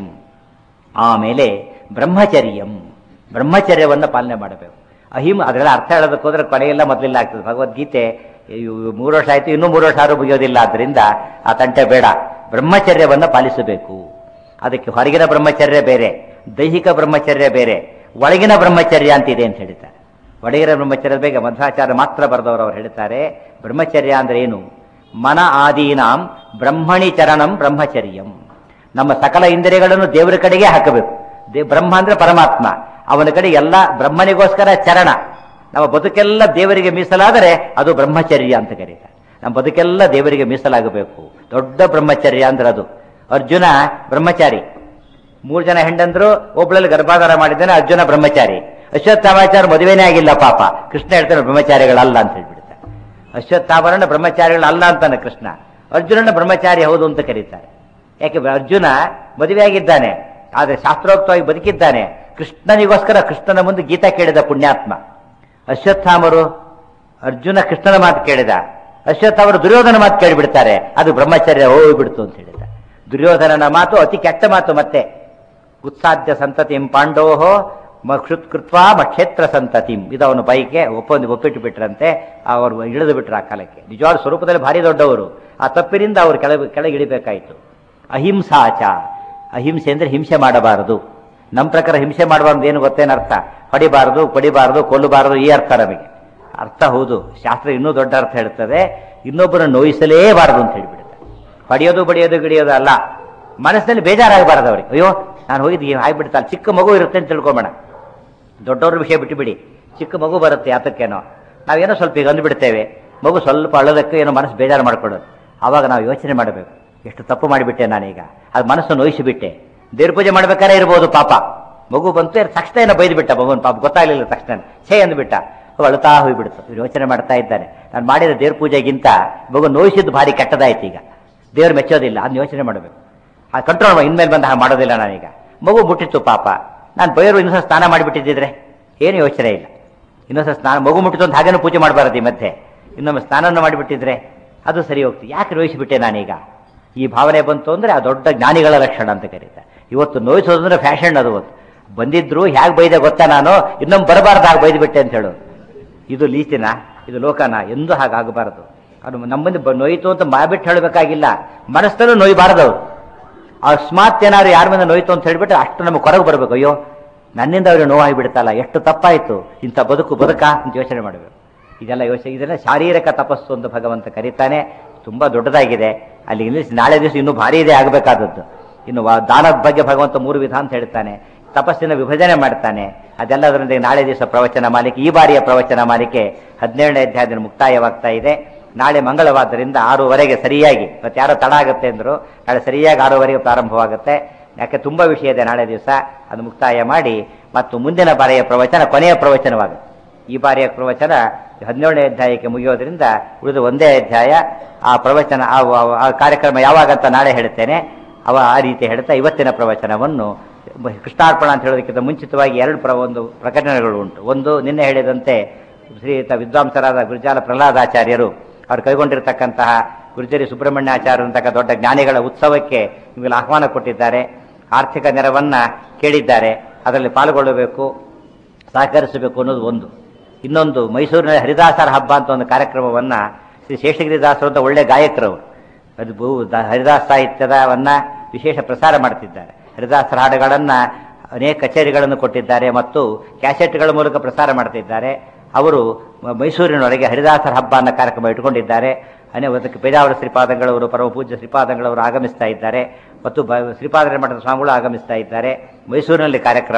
ಆಮೇಲೆ ಬ್ರಹ್ಮಚರ್ಯಂ ಬ್ರಹ್ಮಚರ್ಯವನ್ನು ಪಾಲನೆ ಮಾಡಬೇಕು ಅಹಿಂ ಅದೆಲ್ಲ ಅರ್ಥ ಹೇಳೋದಕ್ಕೆ ಹೋದ್ರೆ ಕೊನೆಯೆಲ್ಲ ಮೊದಲಿಲ್ಲ ಆಗ್ತದೆ ಭಗವದ್ಗೀತೆ ಇವು ಮೂರು ವರ್ಷ ಆಯ್ತು ಇನ್ನೂ ಮೂರು ವರ್ಷ ಆದ್ರೂ ಮುಗಿಯೋದಿಲ್ಲ ಆದ್ರಿಂದ ಆ ತಂಟೆ ಬೇಡ ಬ್ರಹ್ಮಚರ್ಯವನ್ನು ಪಾಲಿಸಬೇಕು ಅದಕ್ಕೆ ಹೊರಗಿನ ಬ್ರಹ್ಮಚರ್ಯ ಬೇರೆ ದೈಹಿಕ ಬ್ರಹ್ಮಚರ್ಯ ಬೇರೆ ಒಳಗಿನ ಬ್ರಹ್ಮಚರ್ಯ ಅಂತಿದೆ ಅಂತ ಹೇಳ್ತಾರೆ ಒಳಗಿನ ಬ್ರಹ್ಮಚರ್ಯದ ಬಗ್ಗೆ ಮಧ್ವಾಚಾರ್ಯ ಮಾತ್ರ ಬರೆದವರು ಅವರು ಹೇಳ್ತಾರೆ ಬ್ರಹ್ಮಚರ್ಯ ಅಂದ್ರೆ ಏನು ಮನ ಆದೀನಾಂ ಬ್ರಹ್ಮಣಿ ಚರಣಂ ಬ್ರಹ್ಮಚರ್ಯಂ ನಮ್ಮ ಸಕಲ ಇಂದ್ರಿಯಗಳನ್ನು ದೇವರ ಕಡೆಗೆ ಹಾಕಬೇಕು ದೇ ಬ್ರಹ್ಮ ಅಂದ್ರೆ ಪರಮಾತ್ಮ ಅವನ ಕಡೆ ಎಲ್ಲ ಬ್ರಹ್ಮನಿಗೋಸ್ಕರ ಚರಣ ನಮ್ಮ ಬದುಕೆಲ್ಲ ದೇವರಿಗೆ ಮೀಸಲಾದರೆ ಅದು ಬ್ರಹ್ಮಚರ್ಯ ಅಂತ ಕರೀತಾರೆ ನಮ್ಮ ಬದುಕೆಲ್ಲ ದೇವರಿಗೆ ಮೀಸಲಾಗಬೇಕು ದೊಡ್ಡ ಬ್ರಹ್ಮಚರ್ಯ ಅಂದ್ರೆ ಅದು ಅರ್ಜುನ ಬ್ರಹ್ಮಚಾರಿ ಮೂರು ಜನ ಹೆಂಡಂದ್ರು ಒಬ್ಬಳಲ್ಲಿ ಗರ್ಭಾಧಾರ ಮಾಡಿದ್ದಾನೆ ಅರ್ಜುನ ಬ್ರಹ್ಮಚಾರಿ ಅಶ್ವತ್ಥಾಮಾಚಾರ ಮದುವೆನೇ ಆಗಿಲ್ಲ ಪಾಪ ಕೃಷ್ಣ ಹೇಳ್ತಾನೆ ಬ್ರಹ್ಮಚಾರಿಗಳಲ್ಲ ಅಂತ ಹೇಳ್ಬಿಡ್ತಾರೆ ಅಶ್ವತ್ಥಾಮರಣ ಬ್ರಹ್ಮಚಾರಿಗಳಲ್ಲ ಅಂತಾನೆ ಕೃಷ್ಣ ಅರ್ಜುನನ ಬ್ರಹ್ಮಚಾರಿ ಹೌದು ಅಂತ ಕರೀತಾರೆ ಯಾಕೆ ಅರ್ಜುನ ಮದುವೆಯಾಗಿದ್ದಾನೆ ಆದರೆ ಶಾಸ್ತ್ರೋಕ್ತವಾಗಿ ಬದುಕಿದ್ದಾನೆ ಕೃಷ್ಣನಿಗೋಸ್ಕರ ಕೃಷ್ಣನ ಮುಂದೆ ಗೀತಾ ಕೇಳಿದ ಪುಣ್ಯಾತ್ಮ ಅಶ್ವತ್ಥಾಮರು ಅರ್ಜುನ ಕೃಷ್ಣನ ಮಾತು ಕೇಳಿದ ಅಶ್ವತ್ಥಾಮರು ದುರ್ಯೋಧನ ಮಾತು ಕೇಳಿಬಿಡ್ತಾರೆ ಅದು ಬ್ರಹ್ಮಚರ್ಯ ಹೋಗ್ಬಿಡ್ತು ಅಂತ ಹೇಳಿದ ದುರ್ಯೋಧನನ ಮಾತು ಅತಿ ಕೆಟ್ಟ ಮಾತು ಮತ್ತೆ ಉತ್ಸಾಧ್ಯ ಸಂತತಿಂ ಪಾಂಡೋಹೋ ಮಕ್ಷುತ್ ಕೃತ್ವಾ ಮಕ್ಷೇತ್ರ ಸಂತತಿಂ ಇದು ಅವನ ಬೈಕೆ ಒಪ್ಪೊಂದು ಒಪ್ಪಿಟ್ಟು ಬಿಟ್ರಂತೆ ಅವರು ಇಳಿದು ಬಿಟ್ರು ಆ ಕಾಲಕ್ಕೆ ನಿಜವಾದ ಸ್ವರೂಪದಲ್ಲಿ ಭಾರಿ ದೊಡ್ಡವರು ಆ ತಪ್ಪಿನಿಂದ ಅವರು ಕೆಳಗೆ ಕೆಳಗಿಳಿಬೇಕಾಯಿತು ಅಹಿಂಸಾಚ ಅಹಿಂಸೆ ಅಂದ್ರೆ ಹಿಂಸೆ ಮಾಡಬಾರದು ನಮ್ಮ ಪ್ರಕಾರ ಹಿಂಸೆ ಮಾಡಬಾರ್ದು ಏನು ಗೊತ್ತೇನು ಅರ್ಥ ಹೊಡಿಬಾರದು ಕೊಡಿಬಾರದು ಕೊಲ್ಲಬಾರದು ಈ ಅರ್ಥ ನಮಗೆ ಅರ್ಥ ಹೌದು ಶಾಸ್ತ್ರ ಇನ್ನೂ ದೊಡ್ಡ ಅರ್ಥ ಹೇಳ್ತದೆ ಇನ್ನೊಬ್ಬರನ್ನು ನೋಯಿಸಲೇಬಾರದು ಅಂತ ಹೇಳಿಬಿಡುತ್ತೆ ಹೊಡೆಯೋದು ಬಡಿಯೋದು ಗಿಡಿಯೋದು ಅಲ್ಲ ಮನಸ್ಸಿನಲ್ಲಿ ಬೇಜಾರಾಗಬಾರದು ಅವ್ರಿಗೆ ಅಯ್ಯೋ ನಾನು ಹೋಗಿದ್ದು ಆಗ್ಬಿಡ್ತಲ್ಲ ಚಿಕ್ಕ ಮಗು ಇರುತ್ತೆ ಅಂತ ತಿಳ್ಕೊಂಬೇಡ ದೊಡ್ಡವ್ರ ವಿಷಯ ಬಿಟ್ಟುಬಿಡಿ ಚಿಕ್ಕ ಮಗು ಬರುತ್ತೆ ಯಾತಕ್ಕೇನೋ ನಾವೇನೋ ಸ್ವಲ್ಪ ಈಗ ಅಂದ್ಬಿಡ್ತೇವೆ ಮಗು ಸ್ವಲ್ಪ ಅಳೋದಕ್ಕೆ ಏನೋ ಮನಸ್ಸು ಬೇಜಾರು ಮಾಡ್ಕೊಳ್ಳೋದು ಆವಾಗ ನಾವು ಯೋಚನೆ ಮಾಡಬೇಕು ಎಷ್ಟು ತಪ್ಪು ಮಾಡಿಬಿಟ್ಟೆ ನಾನೀಗ ಅದು ಮನಸ್ಸು ನೋಯಿಸಿಬಿಟ್ಟೆ ದೇವ್ರ ಪೂಜೆ ಮಾಡ್ಬೇಕಾದ್ರೆ ಇರ್ಬೋದು ಪಾಪ ಮಗು ಬಂತು ತಕ್ಷಣ ಏನೋ ಬೈದ್ಬಿಟ್ಟ ಮಗುನ್ ಪಾಪ ಗೊತ್ತಾಗ್ಲಿಲ್ಲ ತಕ್ಷಣ ಛೇ ಅಂದ್ಬಿಟ್ಟ ಅವ ಅಳುತ್ತಾ ಹೋಗ್ಬಿಡ್ತು ಇವ್ರು ಯೋಚನೆ ಮಾಡ್ತಾ ಇದ್ದಾನೆ ನಾನು ಮಾಡಿದ ದೇವ್ರ ಪೂಜೆಗಿಂತ ಮಗು ನೋಯಿಸಿದ್ದು ಭಾರಿ ಕೆಟ್ಟದಾಯ್ತು ಈಗ ದೇವ್ರು ಮೆಚ್ಚೋದಿಲ್ಲ ಅದನ್ನ ಯೋಚನೆ ಮಾಡಬೇಕು ಆ ಕಂಟ್ರೋಲ್ ಇನ್ಮೇಲೆ ಬಂದ ಹಾಗೆ ಮಾಡೋದಿಲ್ಲ ನಾನೀಗ ಮಗು ಮುಟ್ಟಿತ್ತು ಪಾಪ ನಾನು ಬೈರು ಇನ್ನೊಂದ್ಸಲ ಸ್ನಾನ ಮಾಡಿಬಿಟ್ಟಿದ್ದಿದ್ರೆ ಏನು ಯೋಚನೆ ಇಲ್ಲ ಇನ್ನೊಂದ್ಸಲ ಸ್ನಾನ ಮಗು ಮುಟ್ಟಿತು ಅಂತ ಹಾಗೇನೂ ಪೂಜೆ ಮಾಡಬಾರದು ಈ ಮಧ್ಯೆ ಇನ್ನೊಮ್ಮೆ ಸ್ನಾನವನ್ನು ಮಾಡಿಬಿಟ್ಟಿದ್ರೆ ಅದು ಸರಿ ಹೋಗ್ತು ಯಾಕೆ ನೋಯಿಸಿಬಿಟ್ಟೆ ನಾನೀಗ ಈ ಭಾವನೆ ಬಂತು ಅಂದ್ರೆ ಆ ದೊಡ್ಡ ಜ್ಞಾನಿಗಳ ಲಕ್ಷಣ ಅಂತ ಕರೀತಾರೆ ಇವತ್ತು ನೋಯಿಸೋದಂದ್ರೆ ಫ್ಯಾಷನ್ ಅದು ಇವತ್ತು ಬಂದಿದ್ರು ಹೇಗೆ ಬೈದೆ ಗೊತ್ತಾ ನಾನು ಇನ್ನೊಮ್ಮೆ ಬರಬಾರ್ದು ಹಾಗೆ ಬೈದ್ಬಿಟ್ಟೆ ಅಂತ ಹೇಳೋದು ಇದು ಲೀಚಿನ ಇದು ಲೋಕನ ಎಂದೂ ಹಾಗಾಗಬಾರದು ಅದು ನಮ್ಮಲ್ಲಿ ಬ- ನೋಯಿತು ಅಂತ ಮಾಡ್ಬಿಟ್ಟು ಹೇಳಬೇಕಾಗಿಲ್ಲ ಮನಸ್ಸಲ್ಲೂ ನೋಯ್ಬಾರದು ಅವ್ರು ಅಕಸ್ಮಾತ್ ಏನಾದ್ರು ಯಾರ ಮೇಲೆ ನೋಯ್ತು ಅಂತ ಹೇಳ್ಬಿಟ್ರೆ ಅಷ್ಟು ನಮಗೆ ಹೊರಗೆ ಬರಬೇಕು ಅಯ್ಯೋ ನನ್ನಿಂದ ಅವ್ರಿಗೆ ನೋವಾಗಿ ಬಿಡ್ತಲ್ಲ ಎಷ್ಟು ತಪ್ಪಾಯ್ತು ಇಂಥ ಬದುಕು ಬದುಕಾ ಅಂತ ಯೋಚನೆ ಮಾಡಬೇಕು ಇದೆಲ್ಲ ಯೋಚನೆ ಇದನ್ನ ಶಾರೀರಿಕ ತಪಸ್ಸು ಅಂತ ಭಗವಂತ ಕರೀತಾನೆ ತುಂಬಾ ದೊಡ್ಡದಾಗಿದೆ ಅಲ್ಲಿ ನಿಲ್ಲಿಸಿ ನಾಳೆ ದಿವಸ ಇನ್ನೂ ಭಾರಿ ಇದೆ ಆಗಬೇಕಾದದ್ದು ಇನ್ನು ವಾ- ದಾನದ ಬಗ್ಗೆ ಭಗವಂತ ಮೂರು ವಿಧ ಅಂತ ಹೇಳ್ತಾನೆ ತಪಸ್ಸಿನ ವಿಭಜನೆ ಮಾಡ್ತಾನೆ ಅದೆಲ್ಲದರೊಂದಿಗೆ ನಾಳೆ ದಿವಸ ಪ್ರವಚನ ಮಾಲಿಕೆ ಈ ಬಾರಿಯ ಪ್ರವಚನ ಮಾಲಿಕೆ ಹದಿನೇಳನೇ ಅಧ್ಯಾಯದಲ್ಲಿ ಮುಕ್ತಾಯವಾಗ್ತಾ ಇದೆ ನಾಳೆ ಮಂಗಳವಾದ್ದರಿಂದ ಆರೂವರೆಗೆ ಸರಿಯಾಗಿ ಇವತ್ತು ಯಾರೋ ತಡ ಆಗುತ್ತೆ ಅಂದ್ರು ನಾಳೆ ಸರಿಯಾಗಿ ಆರೂವರೆಗೆ ಪ್ರಾರಂಭವಾಗುತ್ತೆ ಯಾಕೆ ತುಂಬಾ ವಿಷಯ ಇದೆ ನಾಳೆ ದಿವಸ ಅದು ಮುಕ್ತಾಯ ಮಾಡಿ ಮತ್ತು ಮುಂದಿನ ಬಾರಿಯ ಪ್ರವಚನ ಕೊನೆಯ ಪ್ರವಚನವಾಗುತ್ತೆ ಈ ಬಾರಿಯ ಪ್ರವಚನ ಹದಿನೇಳನೇ ಅಧ್ಯಾಯಕ್ಕೆ ಮುಗಿಯೋದ್ರಿಂದ ಉಳಿದ ಒಂದೇ ಅಧ್ಯಾಯ ಆ ಪ್ರವಚನ ಆ ಆ- ಆ ಕಾರ್ಯಕ್ರಮ ಯಾವಾಗ ಅಂತ ನಾಳೆ ಹೇಳ್ತೇನೆ ಅವ ಆ ರೀತಿ ಹೇಳ್ತಾ ಇವತ್ತಿನ ಪ್ರವಚನವನ್ನು ಕೃಷ್ಣಾರ್ಪಣ ಅಂತ ಹೇಳೋದಕ್ಕಿಂತ ಮುಂಚಿತವಾಗಿ ಎರಡು ಪ್ರ ಒಂದು ಪ್ರಕಟಣೆಗಳು ಉಂಟು ಒಂದು ನಿನ್ನೆ ಹೇಳಿದಂತೆ ಶ್ರೀಯುತ ವಿದ್ವಾಂಸರಾದ ಗುರುಜಾಲ ಪ್ರಹ್ಲಾದಾಚಾರ್ಯರು ಅವರು ಕೈಗೊಂಡಿರತಕ್ಕಂತಹ ಗುರುಜರಿ ಸುಬ್ರಹ್ಮಣ್ಯಾಚಾರ್ಯ ಅಂತಕ್ಕ ದೊಡ್ಡ ಜ್ಞಾನಿಗಳ ಉತ್ಸವಕ್ಕೆ ನಿಮಗೆ ಆಹ್ವಾನ ಕೊಟ್ಟಿದ್ದಾರೆ ಆರ್ಥಿಕ ನೆರವನ್ನ ಕೇಳಿದ್ದಾರೆ ಅದರಲ್ಲಿ ಪಾಲ್ಗೊಳ್ಳಬೇಕು ಸಹಕರಿಸಬೇಕು ಅನ್ನೋದು ಒಂದು ಇನ್ನೊಂದು ಮೈಸೂರಿನ ಹರಿದಾಸರ ಹಬ್ಬ ಅಂತ ಒಂದು ಕಾರ್ಯಕ್ರಮವನ್ನ ಶ್ರೀ ಶೇಷಗಿರಿದಾಸರು ಅಂತ ಒಳ್ಳೆ ಗಾಯಕರವರು ಅದು ಬಹು ದ- ಹರಿದಾಸ ಸಾಹಿತ್ಯದವನ್ನ ವಿಶೇಷ ಪ್ರಸಾರ ಮಾಡ್ತಿದ್ದಾರೆ ಹರಿದಾಸರ ಹಾಡುಗಳನ್ನ ಅನೇಕ ಕಚೇರಿಗಳನ್ನು ಕೊಟ್ಟಿದ್ದಾರೆ ಮತ್ತು ಕ್ಯಾಸೆಟ್ಗಳ ಮೂಲಕ ಪ್ರಸಾರ ಮಾಡ್ತಿದ್ದಾರೆ ಅವರು ಮ- ಮೈಸೂರಿನೊಳಗೆ ಹರಿದಾಸರ ಹಬ್ಬ ಅನ್ನೋ ಕಾರ್ಯಕ್ರಮ ಇಟ್ಕೊಂಡಿದ್ದಾರೆ ಅನೇ ಅದಕ್ಕೆ ಪೇಜಾವರ ಶ್ರೀಪಾದಂಗಳವರು ಪರಮ ಪೂಜ್ಯ ಶ್ರೀಪಾದಂಗಳವರು ಆಗಮಿಸ್ತಾ ಇದ್ದಾರೆ ಮತ್ತು ಬ ಶ್ರೀಪಾದರ ಮಠದ ಸ್ವಾಮಿಗಳು ಆಗಮಿಸ್ತಾ ಇದ್ದಾರೆ ಮೈಸೂರಿನಲ್ಲಿ ಕಾರ್ಯಕ್ರಮ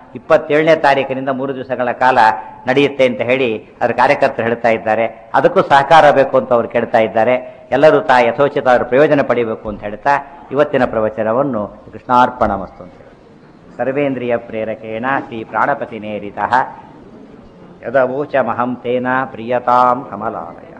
ಇಪ್ಪತ್ತೇಳನೇ ತಾರೀಕಿನಿಂದ ಮೂರು ದಿವಸಗಳ ಕಾಲ ನಡೆಯುತ್ತೆ ಅಂತ ಹೇಳಿ ಅದರ ಕಾರ್ಯಕರ್ತರು ಹೇಳ್ತಾ ಇದ್ದಾರೆ ಅದಕ್ಕೂ ಸಹಕಾರ ಬೇಕು ಅಂತ ಅವರು ಕೇಳ್ತಾ ಇದ್ದಾರೆ ಎಲ್ಲರೂ ತಾ ಯಥೋಚಿತ ಅವರ ಪ್ರಯೋಜನ ಪಡಿಬೇಕು ಅಂತ ಹೇಳ್ತಾ ಇವತ್ತಿನ ಪ್ರವಚನವನ್ನು ಕೃಷ್ಣಾರ್ಪಣ ಮಸ್ತು ಅಂತ ಹೇಳಿ ಸರ್ವೇಂದ್ರಿಯ ಪ್ರೇರಕೇಣ ಶ್ರೀ ಪ್ರಾಣಪತಿ ನೇರಿತ ಯದವೋಚಮಹಂ ತೇನ ಪ್ರಿಯತಾಂ ಕಮಲಾಲಯ